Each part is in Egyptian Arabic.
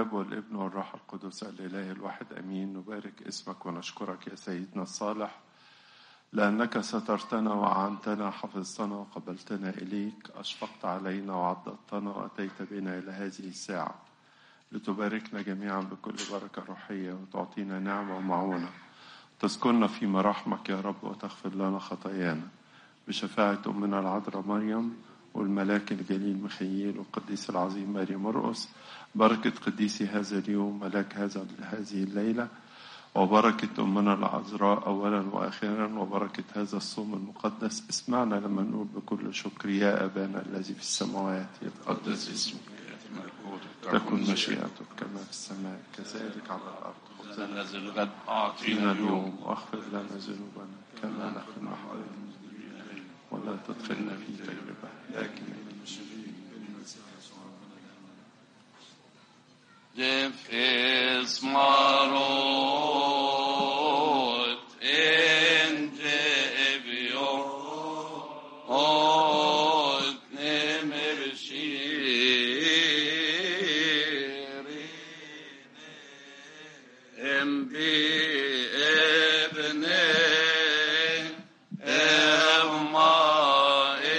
الآب والابن والروح القدس الإله الواحد أمين نبارك اسمك ونشكرك يا سيدنا الصالح لأنك سترتنا وعنتنا حفظتنا وقبلتنا إليك أشفقت علينا وعضدتنا وأتيت بنا إلى هذه الساعة لتباركنا جميعا بكل بركة روحية وتعطينا نعمة ومعونة تذكرنا في مراحمك يا رب وتغفر لنا خطايانا بشفاعة أمنا العذراء مريم والملاك الجليل مخيل والقديس العظيم ماري مرقس بركة قديسي هذا اليوم ملاك هذا هذه الليلة وبركة أمنا العذراء أولا وآخرا وبركة هذا الصوم المقدس اسمعنا لما نقول بكل شكر يا أبانا الذي في السماوات يتقدس اسمك تكن مشيئتك كما في السماء كذلك على الأرض خبزنا الذي الغد أعطينا أعطينا اليوم واغفر لنا ذنوبنا كما نغفر نحن ولا تدخلنا في تجربة لكن Jefes marot en jevio ot nemer shiri em bi ebne ema e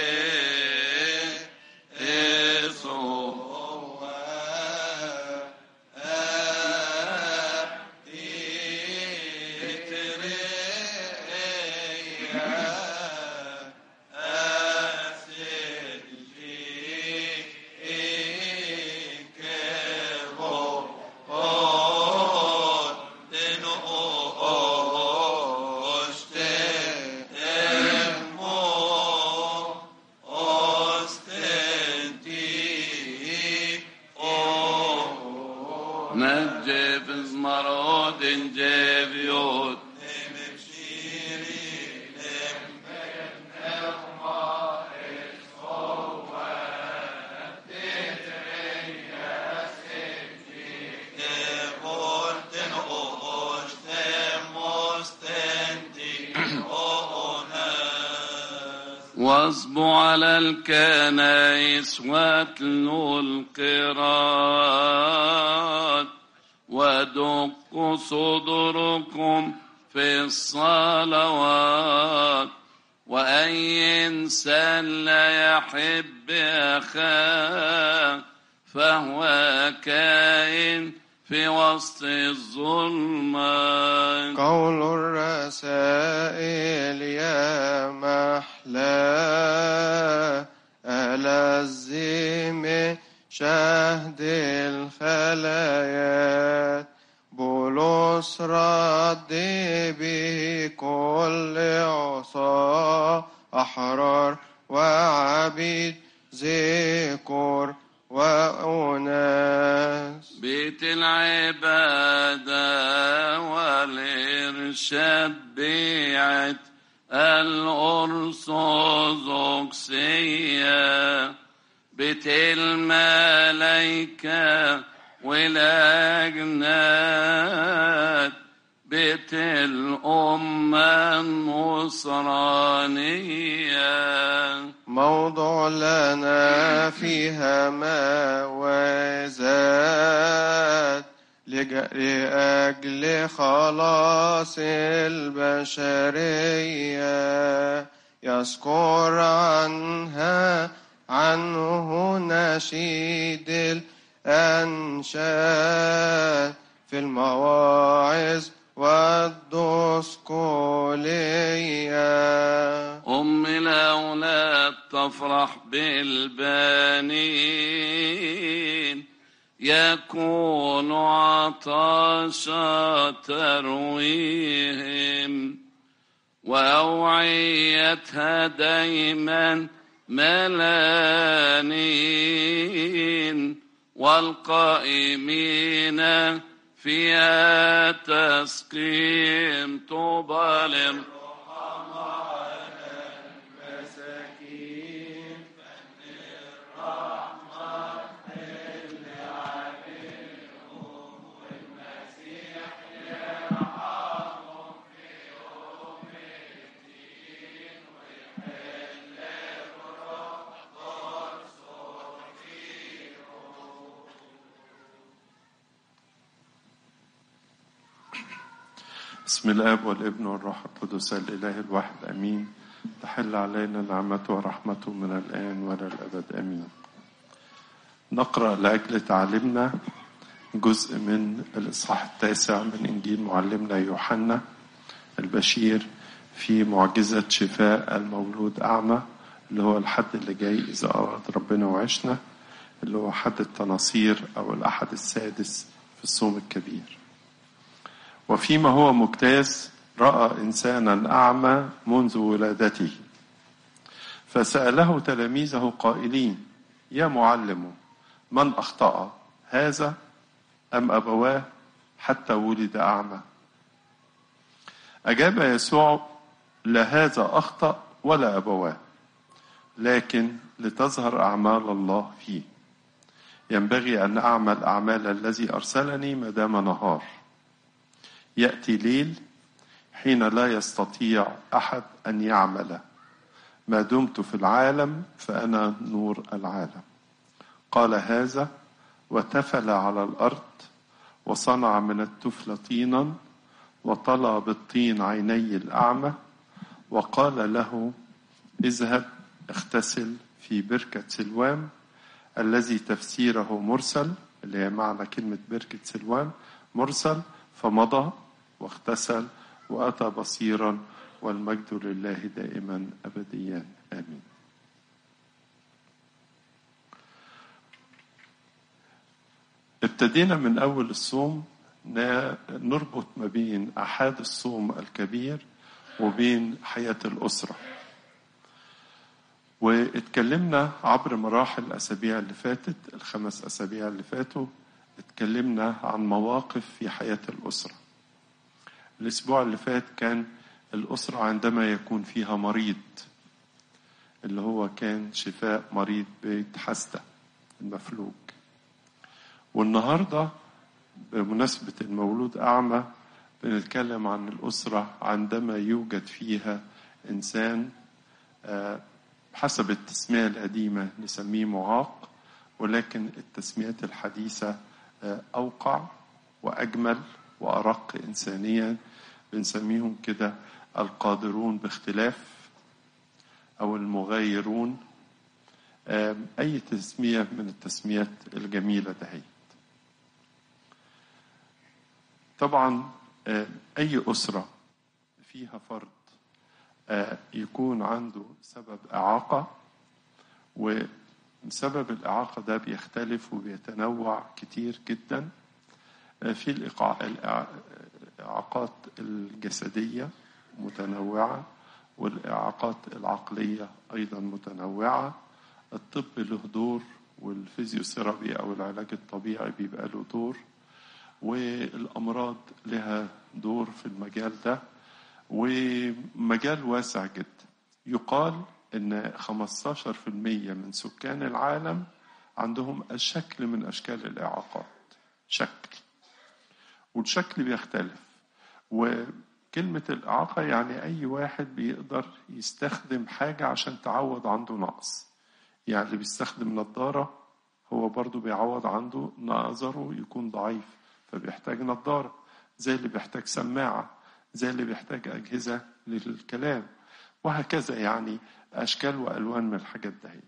eso نجف زمرود جيفيوت واصبوا على الكنائس واتلوا القراءات ودقوا صدوركم في الصلوات وأي إنسان لا يحب أخاه فهو كائن في وسط الظلمات قول الرسائل يا محلى ألذ من شهد الخلايات بولس رد به كل عصا أحرار وعبيد ذكر وأناس بيت العبادة والإرشاد بيعت الأرثوذكسية بيت الملايكة والأجناد بيت الأمة النصرانية موضع لنا فيها موازات لج- لأجل خلاص البشرية يذكر عنها عنه نشيد الأنشاد في المواعظ والدسكولية أم الأولاد تفرح بالبنين يكون عطشا ترويهم وأوعيتها دايما ملانين والقائمين فيها تسقيم طوبى للرحمن بسم الاب والابن والروح القدس الاله الواحد امين تحل علينا نعمته ورحمته من الان والى الابد امين نقرا لاجل تعليمنا جزء من الاصحاح التاسع من انجيل معلمنا يوحنا البشير في معجزه شفاء المولود اعمى اللي هو الحد اللي جاي اذا اراد ربنا وعشنا اللي هو حد التناصير او الاحد السادس في الصوم الكبير وفيما هو مجتاز راى انسانا اعمى منذ ولادته فساله تلاميذه قائلين يا معلم من اخطا هذا ام ابواه حتى ولد اعمى اجاب يسوع لا هذا اخطا ولا ابواه لكن لتظهر اعمال الله فيه ينبغي ان اعمل اعمال الذي ارسلني ما دام نهار ياتي ليل حين لا يستطيع احد ان يعمل ما دمت في العالم فانا نور العالم قال هذا وتفل على الارض وصنع من التفل طينا وطلى بالطين عيني الاعمى وقال له اذهب اغتسل في بركه سلوام الذي تفسيره مرسل اللي هي معنى كلمه بركه سلوام مرسل فمضى واغتسل واتى بصيرا والمجد لله دائما ابديا امين ابتدينا من اول الصوم نربط ما بين احاد الصوم الكبير وبين حياه الاسره واتكلمنا عبر مراحل الاسابيع اللي فاتت الخمس اسابيع اللي فاتوا اتكلمنا عن مواقف في حياة الأسرة الأسبوع اللي فات كان الأسرة عندما يكون فيها مريض اللي هو كان شفاء مريض بيت حسدة المفلوج والنهاردة بمناسبة المولود أعمى بنتكلم عن الأسرة عندما يوجد فيها إنسان حسب التسمية القديمة نسميه معاق ولكن التسميات الحديثة أوقع وأجمل وأرق إنسانيا بنسميهم كده القادرون باختلاف أو المغايرون أي تسمية من التسميات الجميلة دهيت طبعا أي أسرة فيها فرد يكون عنده سبب إعاقة و سبب الإعاقة ده بيختلف وبيتنوع كتير جدا في الإعاقات الجسدية متنوعة والإعاقات العقلية أيضا متنوعة الطب له دور والفيزيوثيرابي أو العلاج الطبيعي بيبقى له دور والأمراض لها دور في المجال ده ومجال واسع جدا يقال ان 15% من سكان العالم عندهم شكل من اشكال الاعاقات شكل والشكل بيختلف وكلمة الإعاقة يعني أي واحد بيقدر يستخدم حاجة عشان تعوض عنده نقص يعني اللي بيستخدم نظارة هو برضو بيعوض عنده نظره يكون ضعيف فبيحتاج نظارة زي اللي بيحتاج سماعة زي اللي بيحتاج أجهزة للكلام وهكذا يعني أشكال وألوان من الحاجات دهي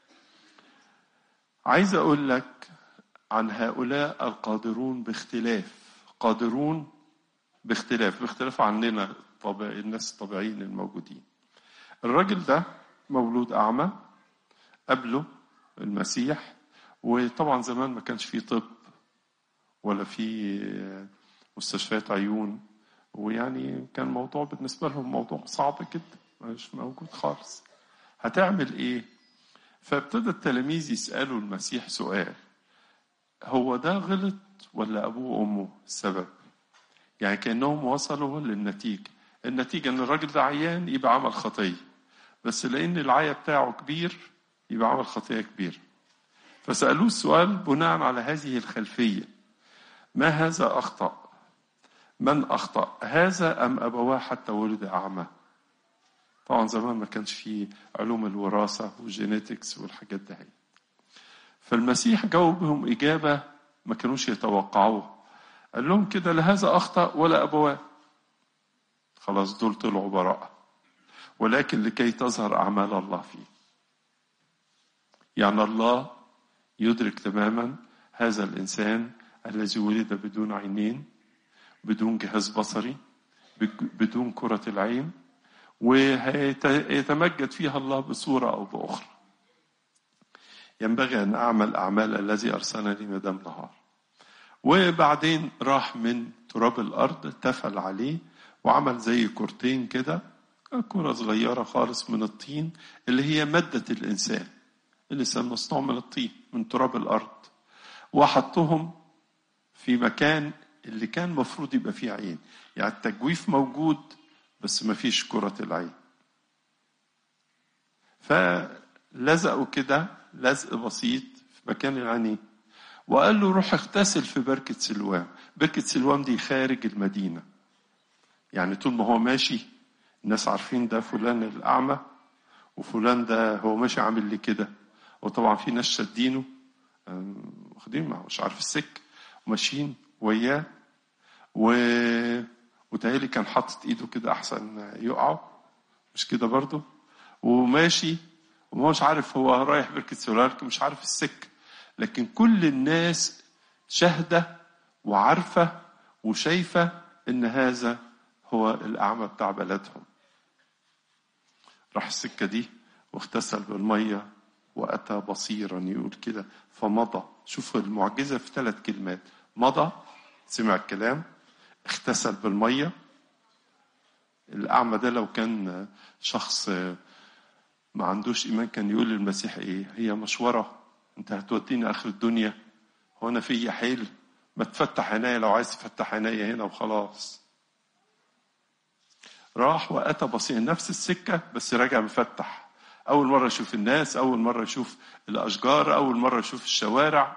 عايز أقول لك عن هؤلاء القادرون باختلاف قادرون باختلاف باختلاف عننا طبع الناس الطبيعيين الموجودين الراجل ده مولود أعمى قبله المسيح وطبعا زمان ما كانش فيه طب ولا في مستشفيات عيون ويعني كان الموضوع بالنسبة لهم موضوع صعب جدا مش موجود خالص هتعمل ايه فابتدى التلاميذ يسألوا المسيح سؤال هو ده غلط ولا أبوه وأمه السبب يعني كأنهم وصلوا للنتيجة النتيجة إن الراجل ده عيان يبقى عمل خطية بس لأن العيا بتاعه كبير يبقى عمل خطية كبيرة فسألوه السؤال بناء على هذه الخلفية ما هذا أخطأ من أخطأ هذا أم أبواه حتى ولد أعمى طبعا زمان ما كانش فيه علوم الوراثة والجينيتكس والحاجات دي فالمسيح جاوبهم إجابة ما كانوش يتوقعوها قال لهم كده لا هذا أخطأ ولا أبواه خلاص دول طلعوا براءة ولكن لكي تظهر أعمال الله فيه يعني الله يدرك تماما هذا الإنسان الذي ولد بدون عينين بدون جهاز بصري بدون كرة العين ويتمجد فيها الله بصورة أو بأخرى ينبغي أن أعمل أعمال الذي أرسلني مدام نهار وبعدين راح من تراب الأرض تفل عليه وعمل زي كورتين كده كرة صغيرة خالص من الطين اللي هي مادة الإنسان الإنسان مصنوع من الطين من تراب الأرض وحطهم في مكان اللي كان مفروض يبقى فيه عين يعني التجويف موجود بس ما فيش كرة العين فلزقوا كده لزق بسيط في مكان العينين وقال له روح اغتسل في بركة سلوام بركة سلوام دي خارج المدينة يعني طول ما هو ماشي الناس عارفين ده فلان الأعمى وفلان ده هو ماشي عامل لي كده وطبعا في ناس شادينه واخدين معه مش عارف السك وماشيين وياه و وتهيألي كان حاطط ايده كده احسن يقعوا مش كده برضه وماشي وما مش عارف هو رايح بركة سولارك مش عارف السك لكن كل الناس شاهدة وعارفة وشايفة ان هذا هو الأعمى بتاع بلدهم راح السكة دي واغتسل بالمية وأتى بصيرا يقول كده فمضى شوف المعجزة في ثلاث كلمات مضى سمع الكلام اغتسل بالمية الأعمى ده لو كان شخص ما عندوش إيمان كان يقول للمسيح إيه هي مشورة أنت هتوديني آخر الدنيا هو أنا في حيل ما تفتح عينيا لو عايز تفتح عينيا هنا وخلاص راح وأتى بصير نفس السكة بس راجع مفتح أول مرة يشوف الناس أول مرة يشوف الأشجار أول مرة يشوف الشوارع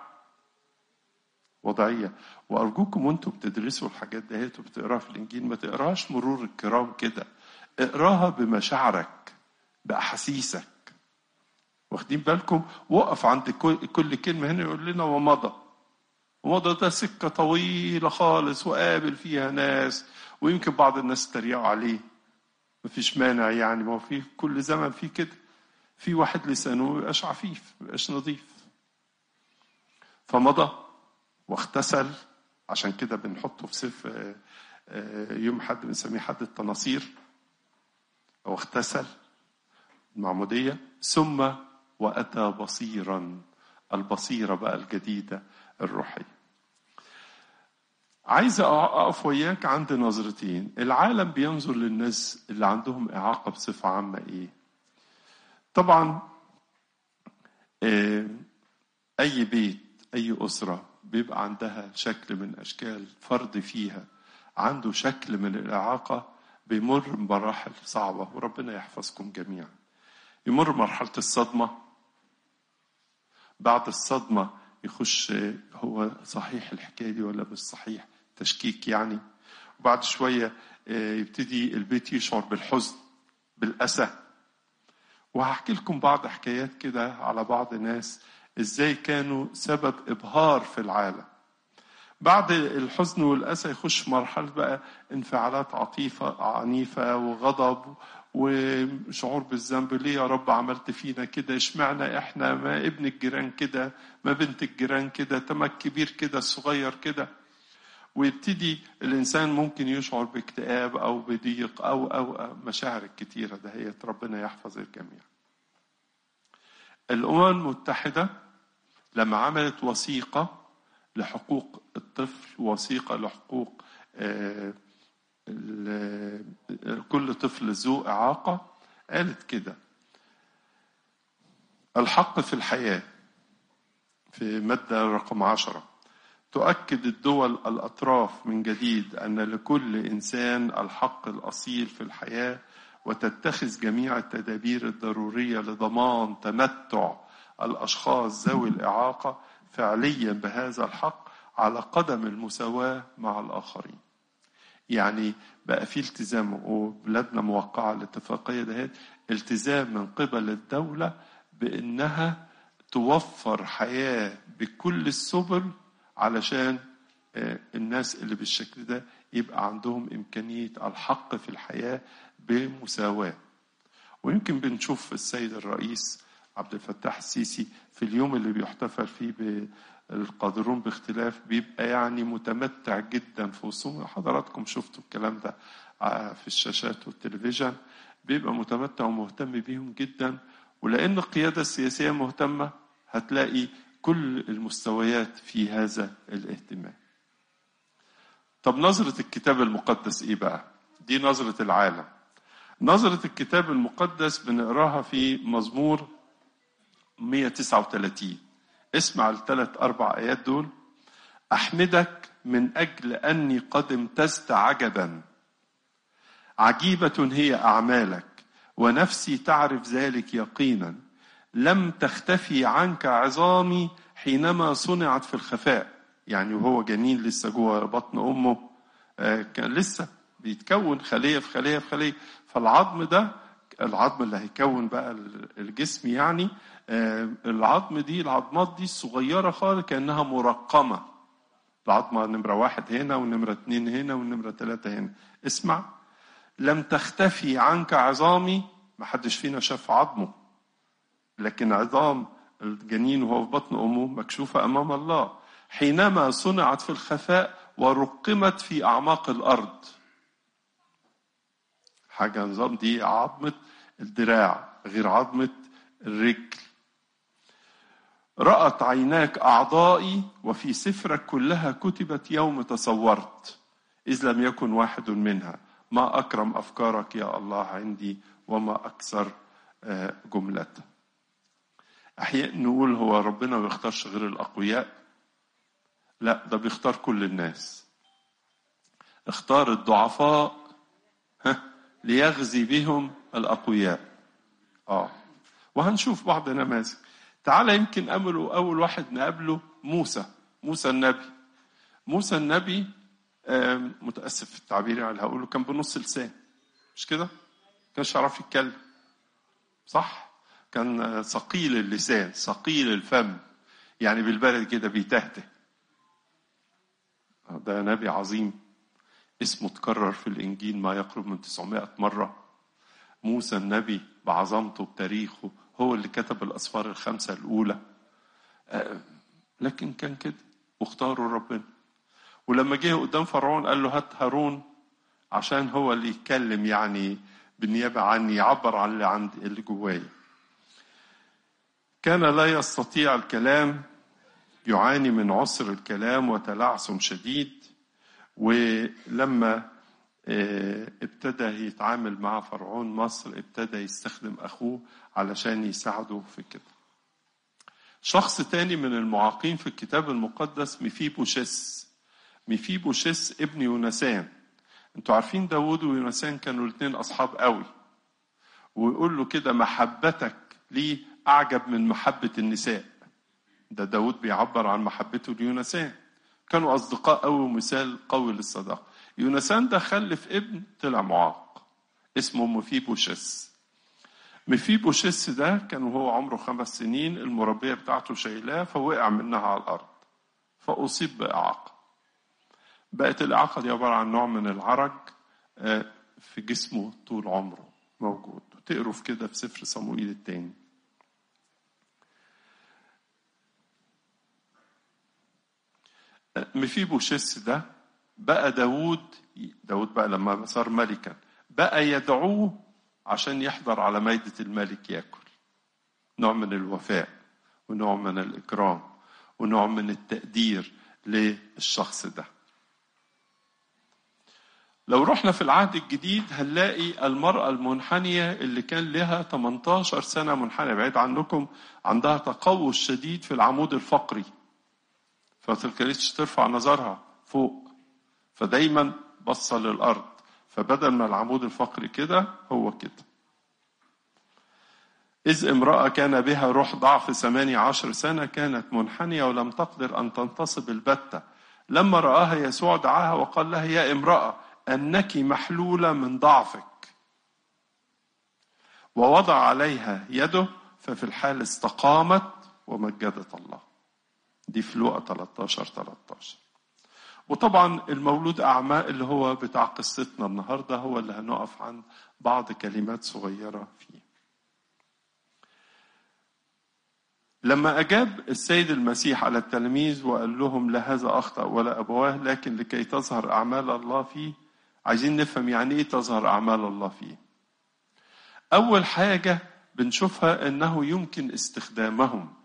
وضعية وأرجوكم وأنتم بتدرسوا الحاجات دهيت وبتقراها في الإنجيل ما تقراش مرور الكرام كده اقراها بمشاعرك بأحاسيسك واخدين بالكم وقف عند كل كلمة هنا يقول لنا ومضى ومضى ده سكة طويلة خالص وقابل فيها ناس ويمكن بعض الناس تريقوا عليه مفيش مانع يعني ما هو في كل زمن في كده في واحد لسانه ما يبقاش عفيف ما يبقاش نظيف فمضى واغتسل عشان كده بنحطه في سيف يوم حد بنسميه حد التناصير او اغتسل المعمودية ثم وأتى بصيرا البصيرة بقى الجديدة الروحية عايز أقف وياك عند نظرتين العالم بينظر للناس اللي عندهم إعاقة بصفة عامة إيه طبعا أي بيت أي أسرة بيبقى عندها شكل من أشكال فرد فيها عنده شكل من الإعاقة بيمر بمراحل صعبة وربنا يحفظكم جميعا يمر مرحلة الصدمة بعد الصدمة يخش هو صحيح الحكاية دي ولا مش صحيح تشكيك يعني وبعد شوية يبتدي البيت يشعر بالحزن بالأسى وهحكي لكم بعض حكايات كده على بعض ناس ازاي كانوا سبب ابهار في العالم بعد الحزن والأسى يخش مرحلة بقى انفعالات عاطفة عنيفة وغضب وشعور بالذنب ليه يا رب عملت فينا كده اشمعنى احنا ما ابن الجيران كده ما بنت الجيران كده تما الكبير كده الصغير كده ويبتدي الإنسان ممكن يشعر باكتئاب أو بضيق أو أو مشاعر الكتيرة دهيت ربنا يحفظ الجميع الأمم المتحدة لما عملت وثيقة لحقوق الطفل وثيقة لحقوق كل طفل ذو إعاقة قالت كده الحق في الحياة في مادة رقم عشرة تؤكد الدول الأطراف من جديد أن لكل إنسان الحق الأصيل في الحياة وتتخذ جميع التدابير الضرورية لضمان تمتع الأشخاص ذوي الإعاقة فعليا بهذا الحق على قدم المساواة مع الآخرين يعني بقى في التزام وبلادنا موقعة الاتفاقية ده التزام من قبل الدولة بأنها توفر حياة بكل السبل علشان آه، الناس اللي بالشكل ده يبقى عندهم إمكانية الحق في الحياة بمساواة ويمكن بنشوف السيد الرئيس عبد الفتاح السيسي في اليوم اللي بيحتفل فيه بالقادرون باختلاف بيبقى يعني متمتع جدا في وسط حضراتكم شفتوا الكلام ده آه، في الشاشات والتلفزيون بيبقى متمتع ومهتم بيهم جدا ولأن القيادة السياسية مهتمة هتلاقي كل المستويات في هذا الاهتمام طب نظرة الكتاب المقدس ايه بقى؟ دي نظرة العالم. نظرة الكتاب المقدس بنقراها في مزمور 139 اسمع الثلاث أربع آيات دول أحمدك من أجل أني قد امتزت عجبا عجيبة هي أعمالك ونفسي تعرف ذلك يقينا لم تختفي عنك عظامي حينما صنعت في الخفاء يعني وهو جنين لسه جوه بطن امه آه، كان لسه بيتكون خليه في خليه في خليه فالعظم ده العظم اللي هيكون بقى الجسم يعني آه، العظم دي العظمات دي الصغيره خالص كانها مرقمه العظمه نمره واحد هنا ونمره اتنين هنا ونمره ثلاثه هنا اسمع لم تختفي عنك عظامي ما حدش فينا شاف عظمه لكن عظام الجنين وهو في بطن امه مكشوفه امام الله حينما صنعت في الخفاء ورقمت في اعماق الارض حاجه نظام دي عظمه الدراع غير عظمه الرجل رأت عيناك أعضائي وفي سفرك كلها كتبت يوم تصورت إذ لم يكن واحد منها ما أكرم أفكارك يا الله عندي وما أكثر آه، جملتها أحيانا نقول هو ربنا ما بيختارش غير الأقوياء لا ده بيختار كل الناس اختار الضعفاء ها ليغزي بهم الأقوياء آه وهنشوف بعض نماذج تعالى يمكن أمله أول واحد نقابله موسى موسى النبي موسى النبي آم، متأسف في التعبير يعني هقوله كان بنص لسان مش كده؟ كانش يعرف يتكلم صح؟ كان آه، ثقيل اللسان ثقيل الفم يعني بالبلد كده بيتهته ده نبي عظيم اسمه اتكرر في الإنجيل ما يقرب من 900 مرة موسى النبي بعظمته بتاريخه هو اللي كتب الأسفار الخمسة الأولى آه، لكن كان كده واختاروا ربنا ولما جه قدام فرعون قال له هات هارون عشان هو اللي يتكلم يعني بالنيابة عني يعبر عن اللي عندي اللي جوايا كان لا يستطيع الكلام يعاني من عسر الكلام وتلعثم شديد ولما آه، ابتدى يتعامل مع فرعون مصر ابتدى يستخدم أخوه علشان يساعده في كده شخص تاني من المعاقين في الكتاب المقدس ميفيبوشيس ميفيبوشيس ابن يونسان انتوا عارفين داوود ويونسان كانوا الاثنين اصحاب قوي ويقول له كده محبتك لي اعجب من محبه النساء ده داود بيعبر عن محبته ليونسان كانوا اصدقاء قوي ومثال قوي للصداقه يونسان ده خلف ابن طلع معاق اسمه مفيبوشيس مفيبوشيس ده كان وهو عمره خمس سنين المربيه بتاعته شايلاه فوقع منها على الارض فاصيب باعاقه بقت الإعاقة دي عبارة عن نوع من العرج آه، في جسمه طول عمره موجود تقروا في كده في سفر صموئيل التاني آه، مفيبوشيس ده بقى داوود داوود بقى لما صار ملكا بقى يدعوه عشان يحضر على مائدة الملك ياكل نوع من الوفاء ونوع من الإكرام ونوع من التقدير للشخص ده لو رحنا في العهد الجديد هنلاقي المرأة المنحنية اللي كان لها 18 سنة منحنية بعيد عنكم عندها تقوس شديد في العمود الفقري فتلكريتش ترفع نظرها فوق فدايما بصة للأرض فبدل ما العمود الفقري كده هو كده إذ امرأة كان بها روح ضعف ثمانية عشر سنة كانت منحنية ولم تقدر أن تنتصب البتة لما رآها يسوع دعاها وقال لها يا امرأة أنك محلولة من ضعفك ووضع عليها يده ففي الحال استقامت ومجدت الله دي في لوقا 13 13 وطبعا المولود أعمى اللي هو بتاع قصتنا النهاردة هو اللي هنقف عن بعض كلمات صغيرة فيه لما أجاب السيد المسيح على التلاميذ وقال لهم لا هذا أخطأ ولا أبواه لكن لكي تظهر أعمال الله فيه عايزين نفهم يعني إيه تظهر أعمال الله فيه أول حاجة بنشوفها إنه يمكن استخدامهم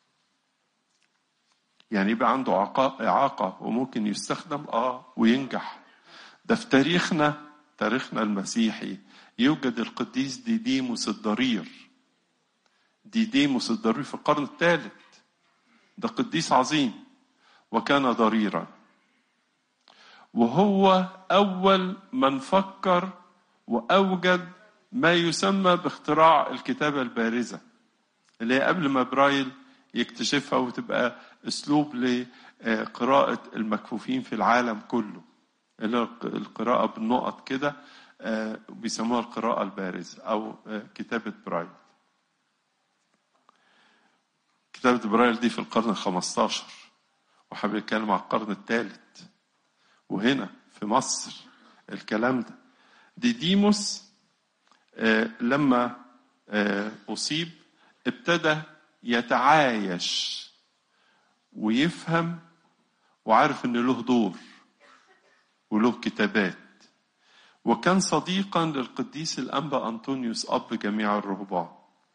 يعني يبقى عنده عقا- إعاقة وممكن يستخدم آه وينجح ده في تاريخنا تاريخنا المسيحي يوجد القديس ديديموس الضرير ديديموس الضرير في القرن الثالث ده قديس عظيم وكان ضريرا وهو أول من فكر وأوجد ما يسمى باختراع الكتابة البارزة اللي هي قبل ما برايل يكتشفها وتبقى أسلوب لقراءة المكفوفين في العالم كله اللي هو القراءة بالنقط كده آه، بيسموها القراءة البارزة أو آه، كتابة برايل كتابة برايل دي في القرن الخمستاشر وحابب يتكلم على القرن الثالث وهنا في مصر الكلام ده ديديموس آه، لما آه، أصيب ابتدى يتعايش ويفهم وعارف ان له دور وله كتابات وكان صديقا للقديس الأنبا أنطونيوس أب جميع الرهبان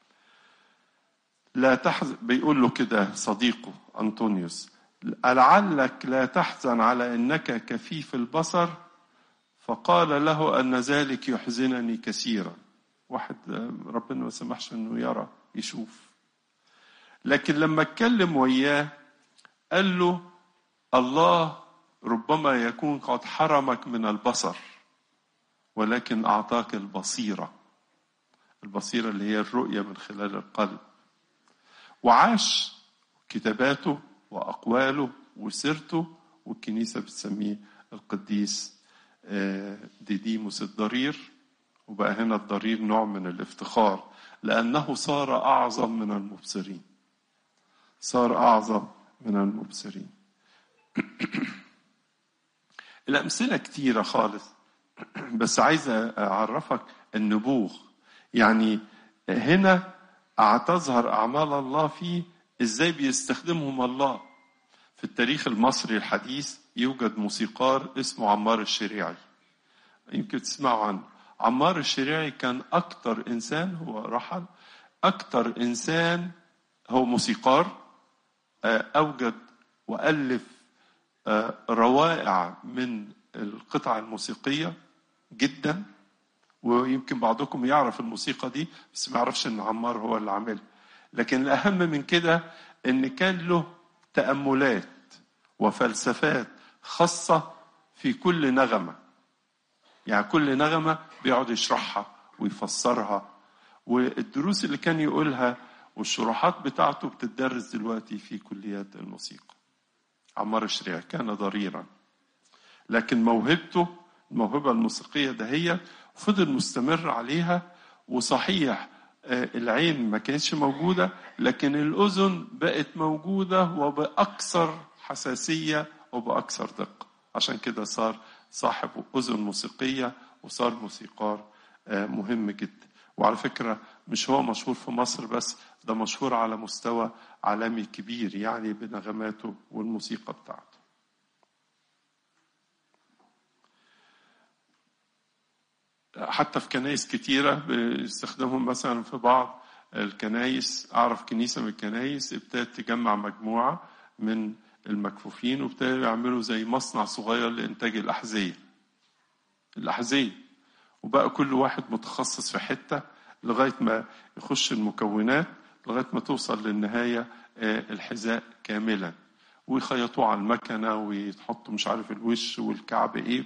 لا تحزن بيقول له كده صديقه أنطونيوس لعلك لا تحزن على أنك كفيف البصر فقال له أن ذلك يحزنني كثيرا واحد ربنا ما سمحش أنه يرى يشوف لكن لما اتكلم وياه قال له الله ربما يكون قد حرمك من البصر ولكن أعطاك البصيرة البصيرة اللي هي الرؤية من خلال القلب وعاش كتاباته وأقواله وسيرته والكنيسة بتسميه القديس آه، ديديموس الضرير وبقى هنا الضرير نوع من الافتخار لأنه صار أعظم من المبصرين صار أعظم من المبصرين الأمثلة كتيرة خالص بس عايز أعرفك النبوغ يعني هنا تظهر أعمال الله فيه إزاي بيستخدمهم الله في التاريخ المصري الحديث يوجد موسيقار اسمه عمار الشريعي يمكن تسمعوا عنه عمار الشريعي كان أكتر إنسان هو رحل أكتر إنسان هو موسيقار آه، أوجد وألف آه، روائع من القطع الموسيقية جدا ويمكن بعضكم يعرف الموسيقى دي بس ما يعرفش ان عمار هو اللي عاملها لكن الاهم من كده ان كان له تاملات وفلسفات خاصه في كل نغمه يعني كل نغمه بيقعد يشرحها ويفسرها والدروس اللي كان يقولها والشروحات بتاعته بتدرس دلوقتي في كليات الموسيقى عمار الشريع كان ضريرا لكن موهبته الموهبة الموسيقية دهية فضل مستمر عليها وصحيح آه، العين ما كانتش موجودة لكن الأذن بقت موجودة وبأكثر حساسية وبأكثر دقة عشان كده صار صاحب أذن موسيقية وصار موسيقار آه، مهم جدا وعلى فكرة مش هو مشهور في مصر بس ده مشهور على مستوى عالمي كبير يعني بنغماته والموسيقى بتاعته حتى في كنايس كتيرة بيستخدمهم مثلا في بعض الكنايس أعرف كنيسة من الكنايس ابتدت تجمع مجموعة من المكفوفين وابتدوا يعملوا زي مصنع صغير لإنتاج الأحذية الأحذية وبقى كل واحد متخصص في حتة لغاية ما يخش المكونات لغاية ما توصل للنهاية آه، الحذاء كاملا ويخيطوه على المكنة ويتحطوا مش عارف الوش والكعب ايه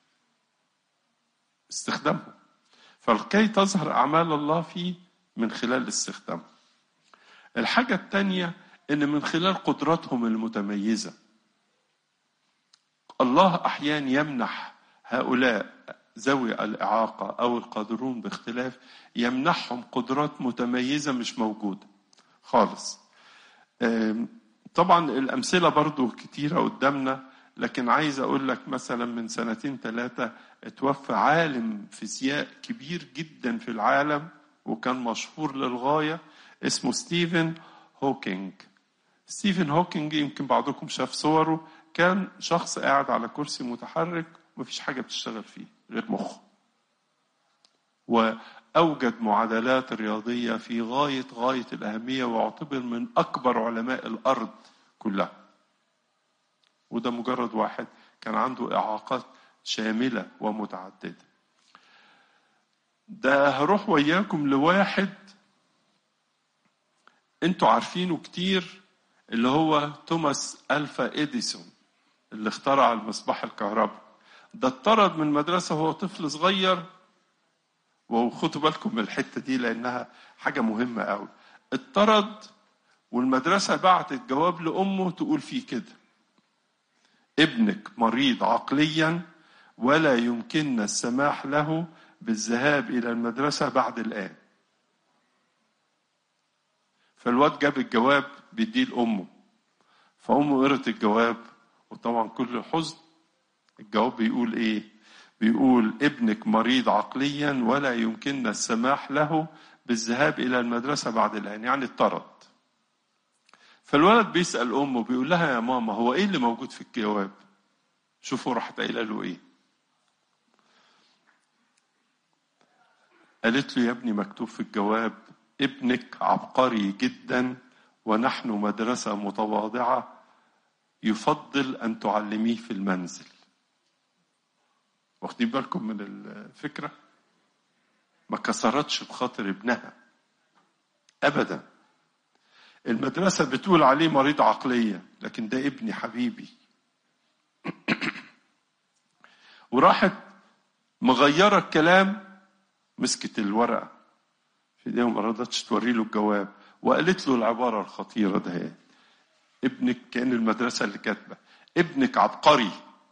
استخدامهم فكي تظهر أعمال الله فيه من خلال استخدامه الحاجة الثانية إن من خلال قدراتهم المتميزة الله أحيانا يمنح هؤلاء ذوي الإعاقة أو القادرون باختلاف يمنحهم قدرات متميزة مش موجودة خالص آم، طبعا الأمثلة برضو كتيرة قدامنا لكن عايز اقول لك مثلا من سنتين ثلاثة اتوفى عالم فيزياء كبير جدا في العالم وكان مشهور للغاية اسمه ستيفن هوكينج ستيفن هوكينج يمكن بعضكم شاف صوره كان شخص قاعد على كرسي متحرك مفيش حاجة بتشتغل فيه غير مخه وأوجد معادلات رياضية في غاية غاية الأهمية واعتبر من أكبر علماء الأرض كلها وده مجرد واحد كان عنده إعاقات شاملة ومتعددة ده هروح وياكم لواحد انتوا عارفينه كتير اللي هو توماس ألفا إديسون اللي اخترع المصباح الكهرباء ده اتطرد من المدرسة وهو طفل صغير وخدوا بالكم من الحتة دي لأنها حاجة مهمة قوي اتطرد والمدرسة بعتت جواب لأمه تقول فيه كده ابنك مريض عقليا ولا يمكننا السماح له بالذهاب إلى المدرسة بعد الآن فالواد جاب الجواب بيديه لأمه فأمه قرت الجواب وطبعا كل حزن الجواب بيقول إيه بيقول ابنك مريض عقليا ولا يمكننا السماح له بالذهاب إلى المدرسة بعد الآن يعني اضطرد فالولد بيسأل أمه بيقول لها يا ماما هو إيه اللي موجود في الجواب شوفوا راحت قايله له إيه قالت له يا ابني مكتوب في الجواب ابنك عبقري جدا ونحن مدرسة متواضعة يفضل أن تعلميه في المنزل واخدين بالكم من الفكرة ما كسرتش بخاطر ابنها أبدا المدرسة بتقول عليه مريض عقليا لكن ده ابني حبيبي وراحت مغيرة الكلام مسكت الورقة في ايديها وما رضتش توري له الجواب وقالت له العبارة الخطيرة ده ابنك كان المدرسة اللي كاتبة ابنك عبقري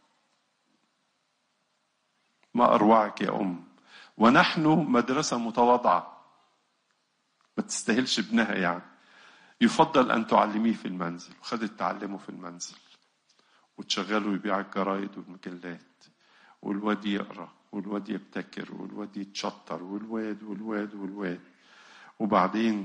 ما أروعك يا أم ونحن مدرسة متواضعة ما تستاهلش ابنها يعني يفضل أن تعلميه في المنزل وخدت تعلمه في المنزل وتشغله يبيع الجرايد والمجلات والواد يقرا والواد يبتكر والواد يتشطر والواد والواد والواد وبعدين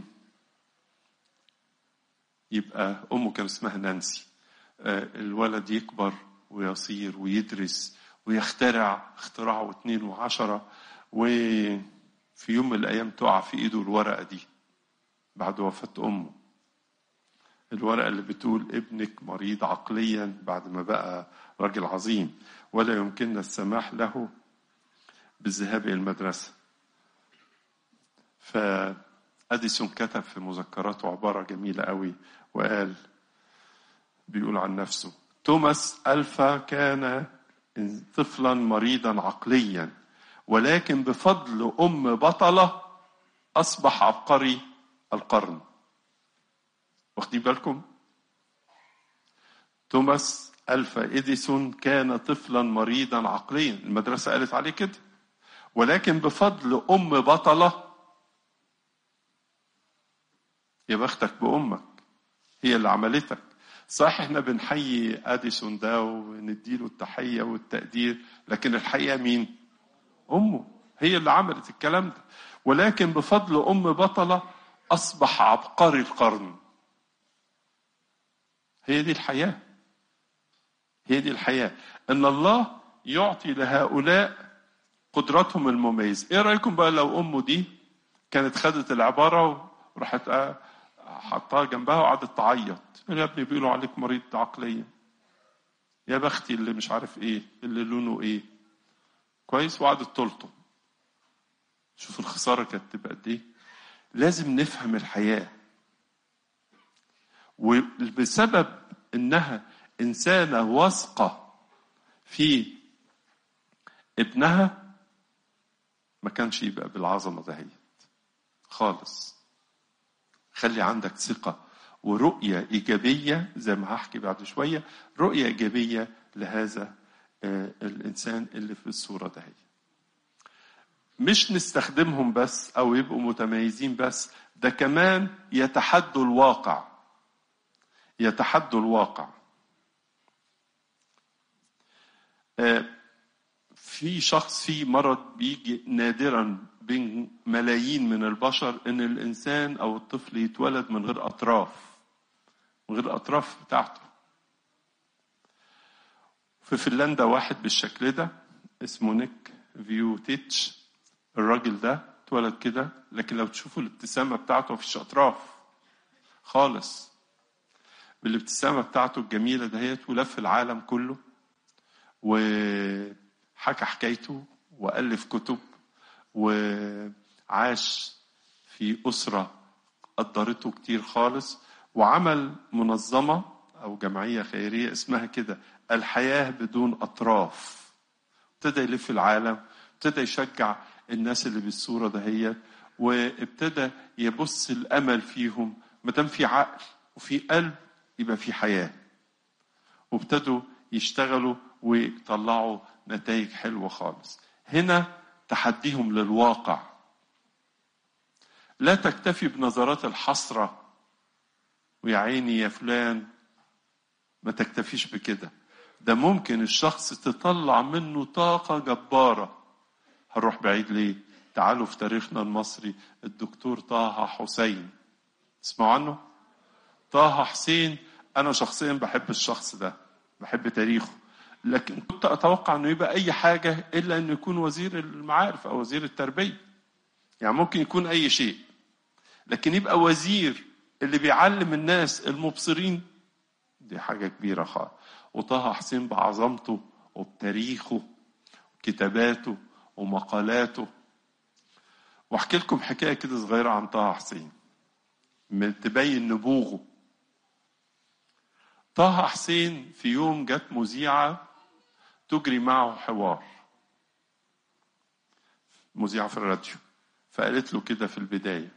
يبقى أمه كان اسمها نانسي الولد يكبر ويصير ويدرس ويخترع اختراع واثنين وعشرة وفي يوم من الأيام تقع في إيده الورقة دي بعد وفاة أمه الورقة اللي بتقول ابنك مريض عقليا بعد ما بقى راجل عظيم ولا يمكننا السماح له بالذهاب إلى المدرسة فأديسون كتب في مذكراته عبارة جميلة قوي وقال بيقول عن نفسه توماس ألفا كان طفلا مريضا عقليا ولكن بفضل أم بطلة أصبح عبقري القرن واخدين بالكم توماس ألفا إديسون كان طفلا مريضا عقليا المدرسة قالت عليه كده ولكن بفضل أم بطلة يا بختك بأمك هي اللي عملتك صح احنا بنحيي اديسون ده ونديله التحيه والتقدير لكن الحقيقه مين امه هي اللي عملت الكلام ده ولكن بفضل ام بطله اصبح عبقري القرن هي دي الحياه هي دي الحياه ان الله يعطي لهؤلاء قدراتهم المميزه ايه رايكم بقى لو امه دي كانت خدت العباره وراحت حطها جنبها وقعدت تعيط يا ابني بيقولوا عليك مريض عقليا يا بختي اللي مش عارف ايه اللي لونه ايه كويس وقعدت تلطم شوف الخساره كانت تبقى قد ايه لازم نفهم الحياه وبسبب انها انسانه واثقه في ابنها ما كانش يبقى بالعظمه دهيت خالص خلي عندك ثقة ورؤية إيجابية زي ما هحكي بعد شوية رؤية إيجابية لهذا الإنسان اللي في الصورة ده مش نستخدمهم بس أو يبقوا متميزين بس ده كمان يتحدوا الواقع يتحدوا الواقع آه، في شخص في مرض بيجي نادرا بين ملايين من البشر ان الانسان او الطفل يتولد من غير اطراف من غير الاطراف بتاعته في فنلندا واحد بالشكل ده اسمه نيك فيوتيتش الراجل ده اتولد كده لكن لو تشوفوا الابتسامه بتاعته مفيش اطراف خالص بالابتسامه بتاعته الجميله دهيت ولف العالم كله وحكى حكايته والف كتب وعاش في اسره قدرته كتير خالص وعمل منظمه او جمعيه خيريه اسمها كده الحياه بدون اطراف ابتدى يلف العالم ابتدى يشجع الناس اللي بالصوره دهيت وابتدى يبص الامل فيهم ما دام في عقل وفي قلب يبقى في حياه وابتدوا يشتغلوا ويطلعوا نتائج حلوه خالص هنا تحديهم للواقع لا تكتفي بنظرات الحسره ويا عيني يا فلان ما تكتفيش بكده ده ممكن الشخص تطلع منه طاقه جباره هنروح بعيد ليه تعالوا في تاريخنا المصري الدكتور طه حسين تسمعوا عنه طه حسين انا شخصيا بحب الشخص ده بحب تاريخه لكن كنت اتوقع انه يبقى اي حاجه الا انه يكون وزير المعارف او وزير التربيه يعني ممكن يكون اي شيء لكن يبقى وزير اللي بيعلم الناس المبصرين دي حاجه كبيره خالص وطه حسين بعظمته وبتاريخه وكتاباته ومقالاته واحكي لكم حكايه كده صغيره عن طه حسين من تبين نبوغه طه حسين في يوم جت مذيعة تجري معه حوار مذيعة في الراديو فقالت له كده في البداية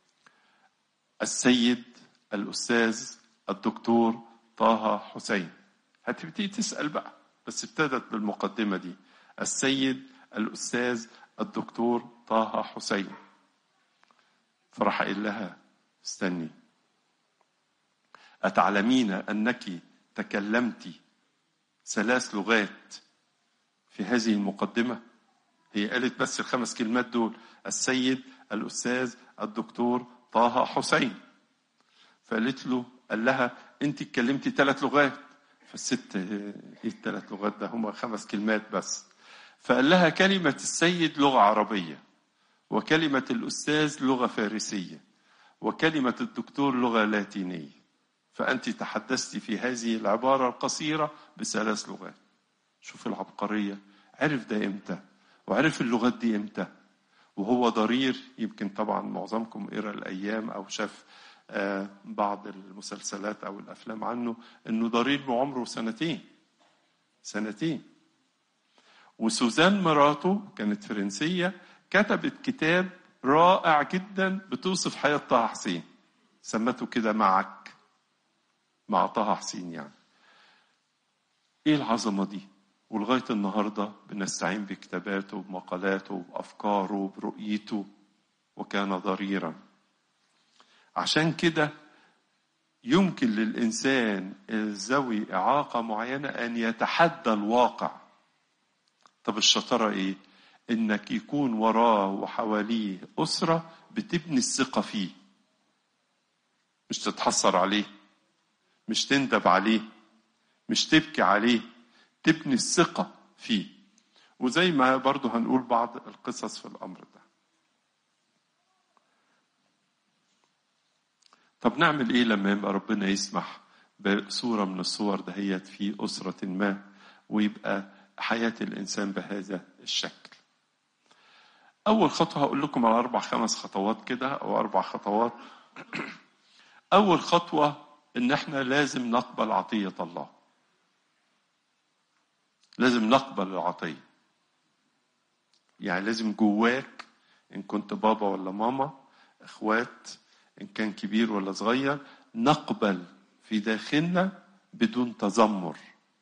السيد الأستاذ الدكتور طه حسين هتبتدي تسأل بقى بس ابتدت بالمقدمة دي السيد الأستاذ الدكتور طه حسين فراح قايل لها استني أتعلمين أنك تكلمت ثلاث لغات في هذه المقدمة هي قالت بس الخمس كلمات دول السيد الأستاذ الدكتور طه حسين فقالت له قال لها أنت اتكلمتي ثلاث لغات فالست ايه الثلاث لغات ده هما خمس كلمات بس فقال لها كلمة السيد لغة عربية وكلمة الأستاذ لغة فارسية وكلمة الدكتور لغة لاتينية فأنت تحدثت في هذه العبارة القصيرة بثلاث لغات شوف العبقرية عرف ده إمتى وعرف اللغات دي إمتى وهو ضرير يمكن طبعا معظمكم قرا الأيام أو شاف آه بعض المسلسلات أو الأفلام عنه إنه ضرير بعمره سنتين سنتين وسوزان مراته كانت فرنسية كتبت كتاب رائع جدا بتوصف حياة طه حسين سمته كده معك مع طه حسين يعني ايه العظمة دي ولغاية النهاردة بنستعين بكتاباته بمقالاته بأفكاره برؤيته وكان ضريرا عشان كده يمكن للإنسان ذوي إعاقة معينة أن يتحدى الواقع طب الشطارة إيه؟ إنك يكون وراه وحواليه أسرة بتبني الثقة فيه مش تتحسر عليه مش تندب عليه مش تبكي عليه تبني الثقة فيه وزي ما برضو هنقول بعض القصص في الأمر ده طب نعمل ايه لما يبقى ربنا يسمح بصورة من الصور دهيت في أسرة ما ويبقى حياة الإنسان بهذا الشكل أول خطوة هقول لكم على أربع خمس خطوات كده أو أربع خطوات أول خطوة إن إحنا لازم نقبل عطية الله لازم نقبل العطية يعني لازم جواك إن كنت بابا ولا ماما إخوات إن كان كبير ولا صغير نقبل في داخلنا بدون تذمر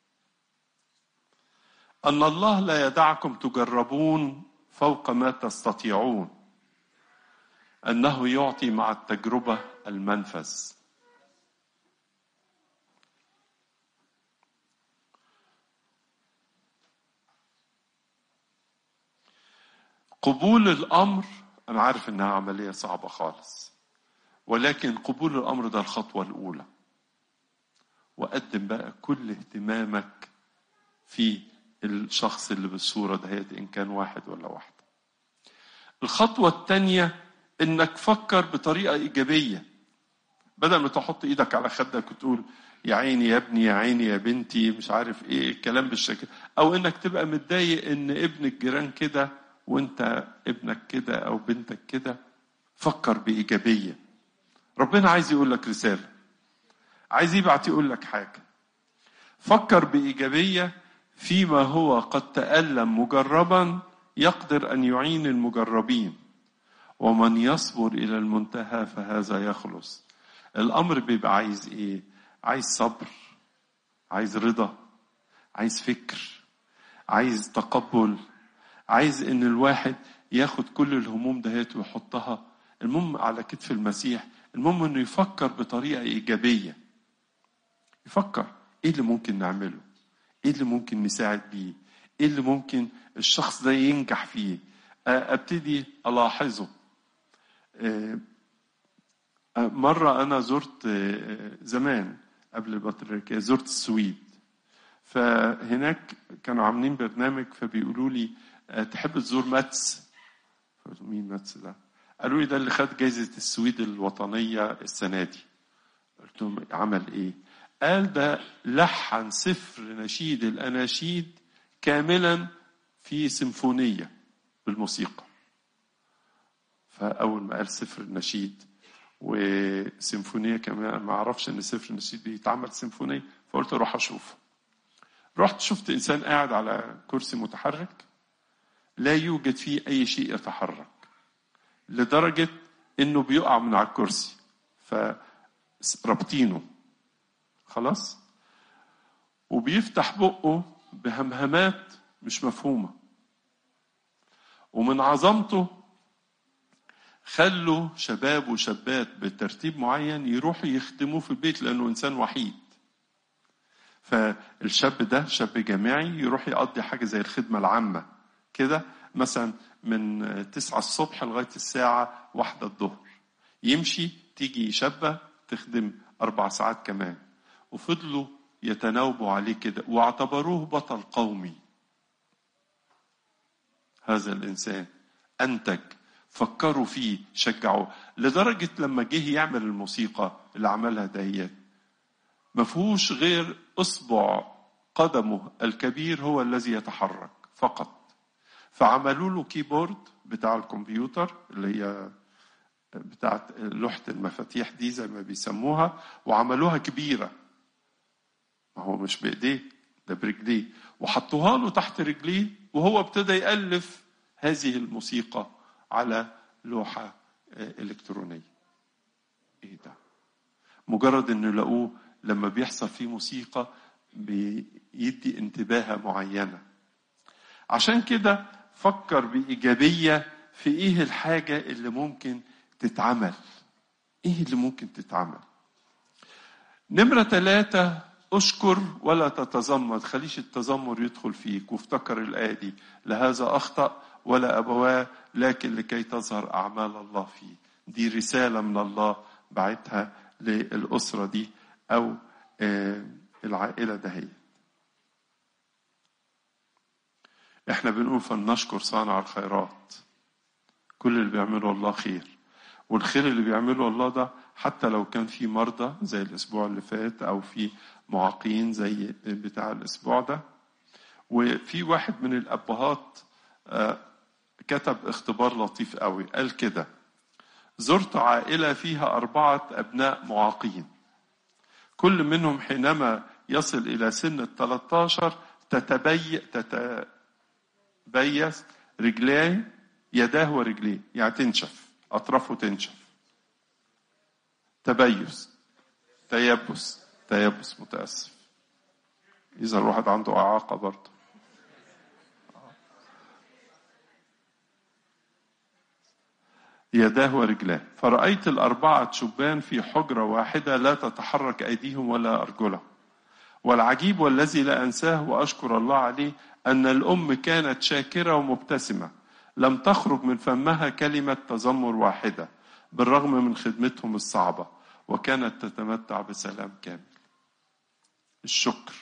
أن الله لا يدعكم تجربون فوق ما تستطيعون أنه يعطي مع التجربة المنفذ قبول الامر انا عارف انها عمليه صعبه خالص ولكن قبول الامر ده الخطوه الاولى وقدم بقى كل اهتمامك في الشخص اللي بالصوره دهيت ان كان واحد ولا واحده الخطوه الثانيه انك فكر بطريقه ايجابيه بدل ما تحط ايدك على خدك وتقول يا عيني يا ابني يا عيني يا بنتي مش عارف ايه الكلام بالشكل او انك تبقى متضايق ان ابن الجيران كده وانت ابنك كده او بنتك كده فكر بايجابيه ربنا عايز يقول لك رساله عايز يبعت يقول لك حاجه فكر بايجابيه فيما هو قد تالم مجربا يقدر ان يعين المجربين ومن يصبر الى المنتهى فهذا يخلص الامر بيبقى عايز ايه عايز صبر عايز رضا عايز فكر عايز تقبل عايز ان الواحد ياخد كل الهموم دهيت ويحطها المهم على كتف المسيح المهم انه يفكر بطريقه ايجابيه يفكر ايه اللي ممكن نعمله ايه اللي ممكن نساعد بيه ايه اللي ممكن الشخص ده ينجح فيه ابتدي الاحظه مرة أنا زرت زمان قبل البطريركية زرت السويد فهناك كانوا عاملين برنامج فبيقولوا لي تحب تزور ماتس مين ماتس ده قالوا لي ده اللي خد جايزة السويد الوطنية السنة دي قلت لهم عمل ايه قال ده لحن سفر نشيد الأناشيد كاملا في سيمفونية بالموسيقى فأول ما قال سفر النشيد وسيمفونيه كمان ما اعرفش ان سفر النشيد بيتعمل سيمفونيه فقلت اروح اشوف رحت شفت انسان قاعد على كرسي متحرك لا يوجد فيه اي شيء يتحرك لدرجه انه بيقع من على الكرسي فرابطينه خلاص وبيفتح بقه بهمهمات مش مفهومه ومن عظمته خلوا شباب وشابات بترتيب معين يروحوا يخدموه في البيت لانه انسان وحيد فالشاب ده شاب جامعي يروح يقضي حاجه زي الخدمه العامه كده مثلا من تسعة الصبح لغايه الساعه واحدة الظهر يمشي تيجي شابه تخدم اربع ساعات كمان وفضلوا يتناوبوا عليه كده واعتبروه بطل قومي هذا الانسان انتج فكروا فيه شجعوه لدرجة لما جه يعمل الموسيقى اللي عملها دهيت ما فيهوش غير إصبع قدمه الكبير هو الذي يتحرك فقط فعملوا له كيبورد بتاع الكمبيوتر اللي هي بتاعت لوحة المفاتيح دي زي ما بيسموها وعملوها كبيرة ما هو مش بإيديه ده برجليه وحطوها له تحت رجليه وهو ابتدى يألف هذه الموسيقى على لوحة إلكترونية إيه ده مجرد إنه لقوه لما بيحصل فيه موسيقى بيدي انتباهة معينة عشان كده فكر بإيجابية في إيه الحاجة اللي ممكن تتعمل إيه اللي ممكن تتعمل نمرة ثلاثة اشكر ولا تتذمر خليش التذمر يدخل فيك وافتكر الآية دي لهذا أخطأ ولا أبواه لكن لكي تظهر أعمال الله فيه دي رسالة من الله بعتها للأسرة دي أو العائلة دهيت احنا بنقول فلنشكر صانع الخيرات كل اللي بيعمله الله خير والخير اللي بيعمله الله ده حتى لو كان في مرضى زي الاسبوع اللي فات او في معاقين زي بتاع الاسبوع ده وفي واحد من الابهات كتب اختبار لطيف قوي قال كده زرت عائله فيها اربعه ابناء معاقين كل منهم حينما يصل الى سن ال 13 تتبي تتبيس رجليه يداه ورجليه يعني تنشف اطرافه تنشف تبيس تيبس تيبس متاسف اذا الواحد عنده اعاقه برضه يداه ورجلاه فرأيت الأربعة شبان في حجرة واحدة لا تتحرك أيديهم ولا أرجلهم والعجيب والذي لا أنساه وأشكر الله عليه أن الأم كانت شاكرة ومبتسمة لم تخرج من فمها كلمة تذمر واحدة بالرغم من خدمتهم الصعبة وكانت تتمتع بسلام كامل الشكر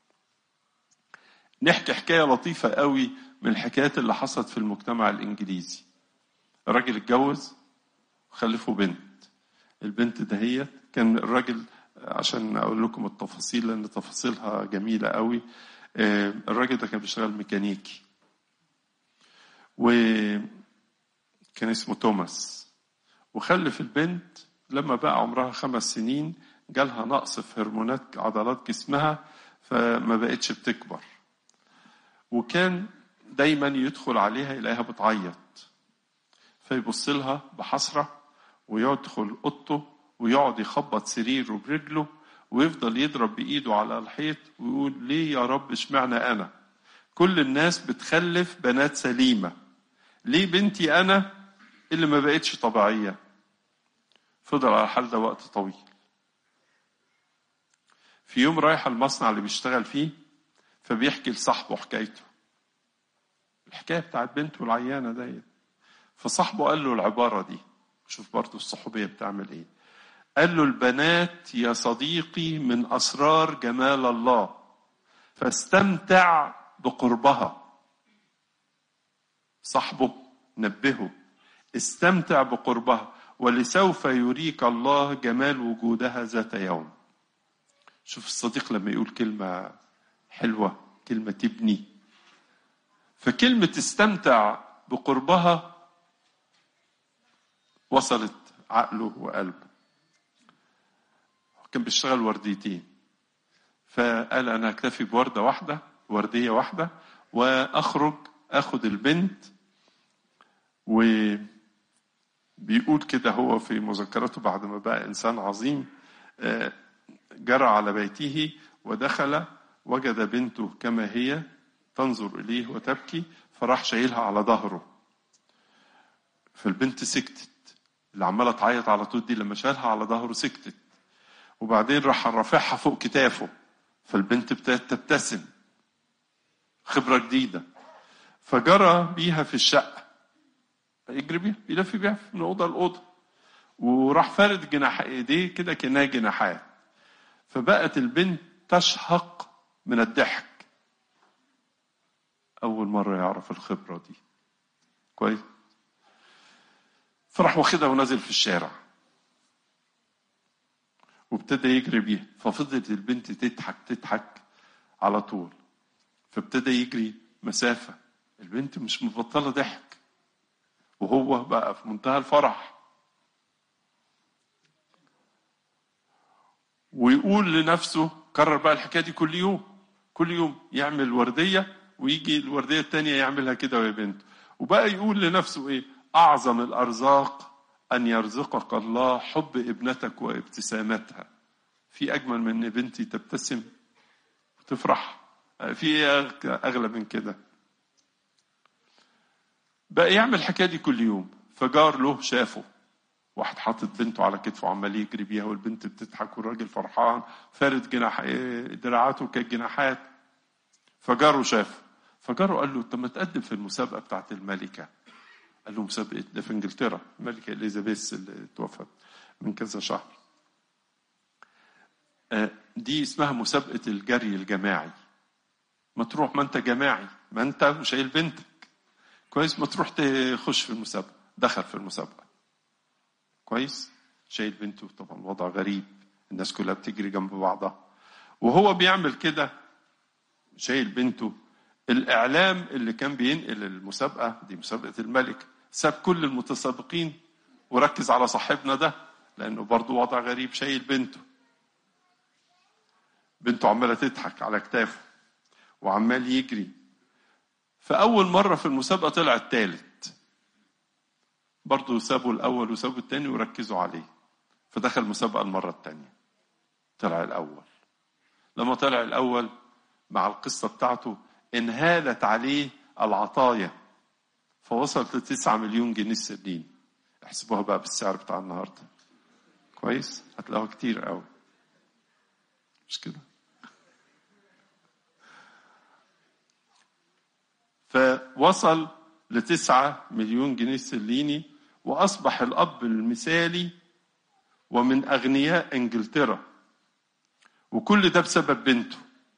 نحكي حكاية لطيفة قوي من الحكايات اللي حصلت في المجتمع الإنجليزي الراجل اتجوز وخلفه بنت البنت دهيت كان الراجل عشان اقول لكم التفاصيل لان تفاصيلها جميله قوي آه، الراجل ده كان بيشتغل ميكانيكي وكان اسمه توماس وخلف البنت لما بقى عمرها خمس سنين جالها نقص في هرمونات عضلات جسمها فما بقتش بتكبر وكان دايما يدخل عليها يلاقيها بتعيط فيبص لها بحسرة ويدخل أوضته ويقعد يخبط سريره برجله ويفضل يضرب بإيده على الحيط ويقول ليه يا رب اشمعنى أنا كل الناس بتخلف بنات سليمة ليه بنتي أنا اللي ما بقتش طبيعية فضل على الحال ده وقت طويل في يوم رايح المصنع اللي بيشتغل فيه فبيحكي لصاحبه حكايته الحكاية بتاعت بنته العيانة ديت فصاحبه قال له العبارة دي شوف برضو الصحوبية بتعمل ايه قال له البنات يا صديقي من أسرار جمال الله فاستمتع بقربها صاحبه نبهه استمتع بقربها ولسوف يريك الله جمال وجودها ذات يوم شوف الصديق لما يقول كلمة حلوة كلمة تبني فكلمة استمتع بقربها وصلت عقله وقلبه كان بيشتغل ورديتين فقال انا اكتفي بورده واحده ورديه واحده واخرج اخد البنت وبيقول كده هو في مذكراته بعد ما بقى انسان عظيم آه، جرى على بيته ودخل وجد بنته كما هي تنظر اليه وتبكي فراح شايلها على ظهره فالبنت سكتت اللي عماله تعيط على طول دي لما شالها على ظهره سكتت وبعدين راح رافعها فوق كتافه فالبنت ابتدت تبتسم خبره جديده فجرى بيها في الشقه يجري بيها بيلف بيها من اوضه لاوضه وراح فارد جناح ايديه كده كانها جناحات فبقت البنت تشهق من الضحك اول مره يعرف الخبره دي كويس فراح واخدها ونازل في الشارع وابتدى يجري بيها ففضلت البنت تضحك تضحك على طول فابتدى يجري مسافة البنت مش مبطلة ضحك وهو بقى في منتهى الفرح ويقول لنفسه كرر بقى الحكاية دي كل يوم كل يوم يعمل وردية ويجي الوردية التانية يعملها كده ويا بنت وبقى يقول لنفسه ايه أعظم الأرزاق أن يرزقك الله حب ابنتك وابتسامتها في أجمل من إن بنتي تبتسم وتفرح في إيه أغلى من كده بقى يعمل الحكاية دي كل يوم فجار له شافه واحد حاطط بنته على كتفه عمال يجري بيها والبنت بتضحك والراجل فرحان فارد جناح دراعاته كالجناحات فجاره شافه فجاره قال له طب ما تقدم في المسابقة بتاعت الملكة قال له مسابقة ده في انجلترا الملكة اليزابيث اللي توفت من كذا شهر آه، دي اسمها مسابقة الجري الجماعي ما تروح ما انت جماعي ما انت وشايل بنتك كويس ما تروح تخش في المسابقة دخل في المسابقة كويس شايل بنته طبعا وضع غريب الناس كلها بتجري جنب بعضها وهو بيعمل كده شايل بنته الإعلام اللي كان بينقل المسابقة دي مسابقة الملك ساب كل المتسابقين وركز على صاحبنا ده لأنه برضه وضع غريب شايل بنته بنته عمالة تضحك على كتافه وعمال يجري فأول مرة في المسابقة طلع التالت برضه سابوا الأول وسابوا التاني وركزوا عليه فدخل المسابقة المرة التانية طلع الأول لما طلع الأول مع القصة بتاعته انهالت عليه العطايا فوصلت لتسعة مليون جنيه استرليني احسبوها بقى بالسعر بتاع النهارده كويس هتلاقوها كتير قوي مش كده فوصل لتسعة مليون جنيه استرليني وأصبح الأب المثالي ومن أغنياء إنجلترا وكل ده بسبب بنته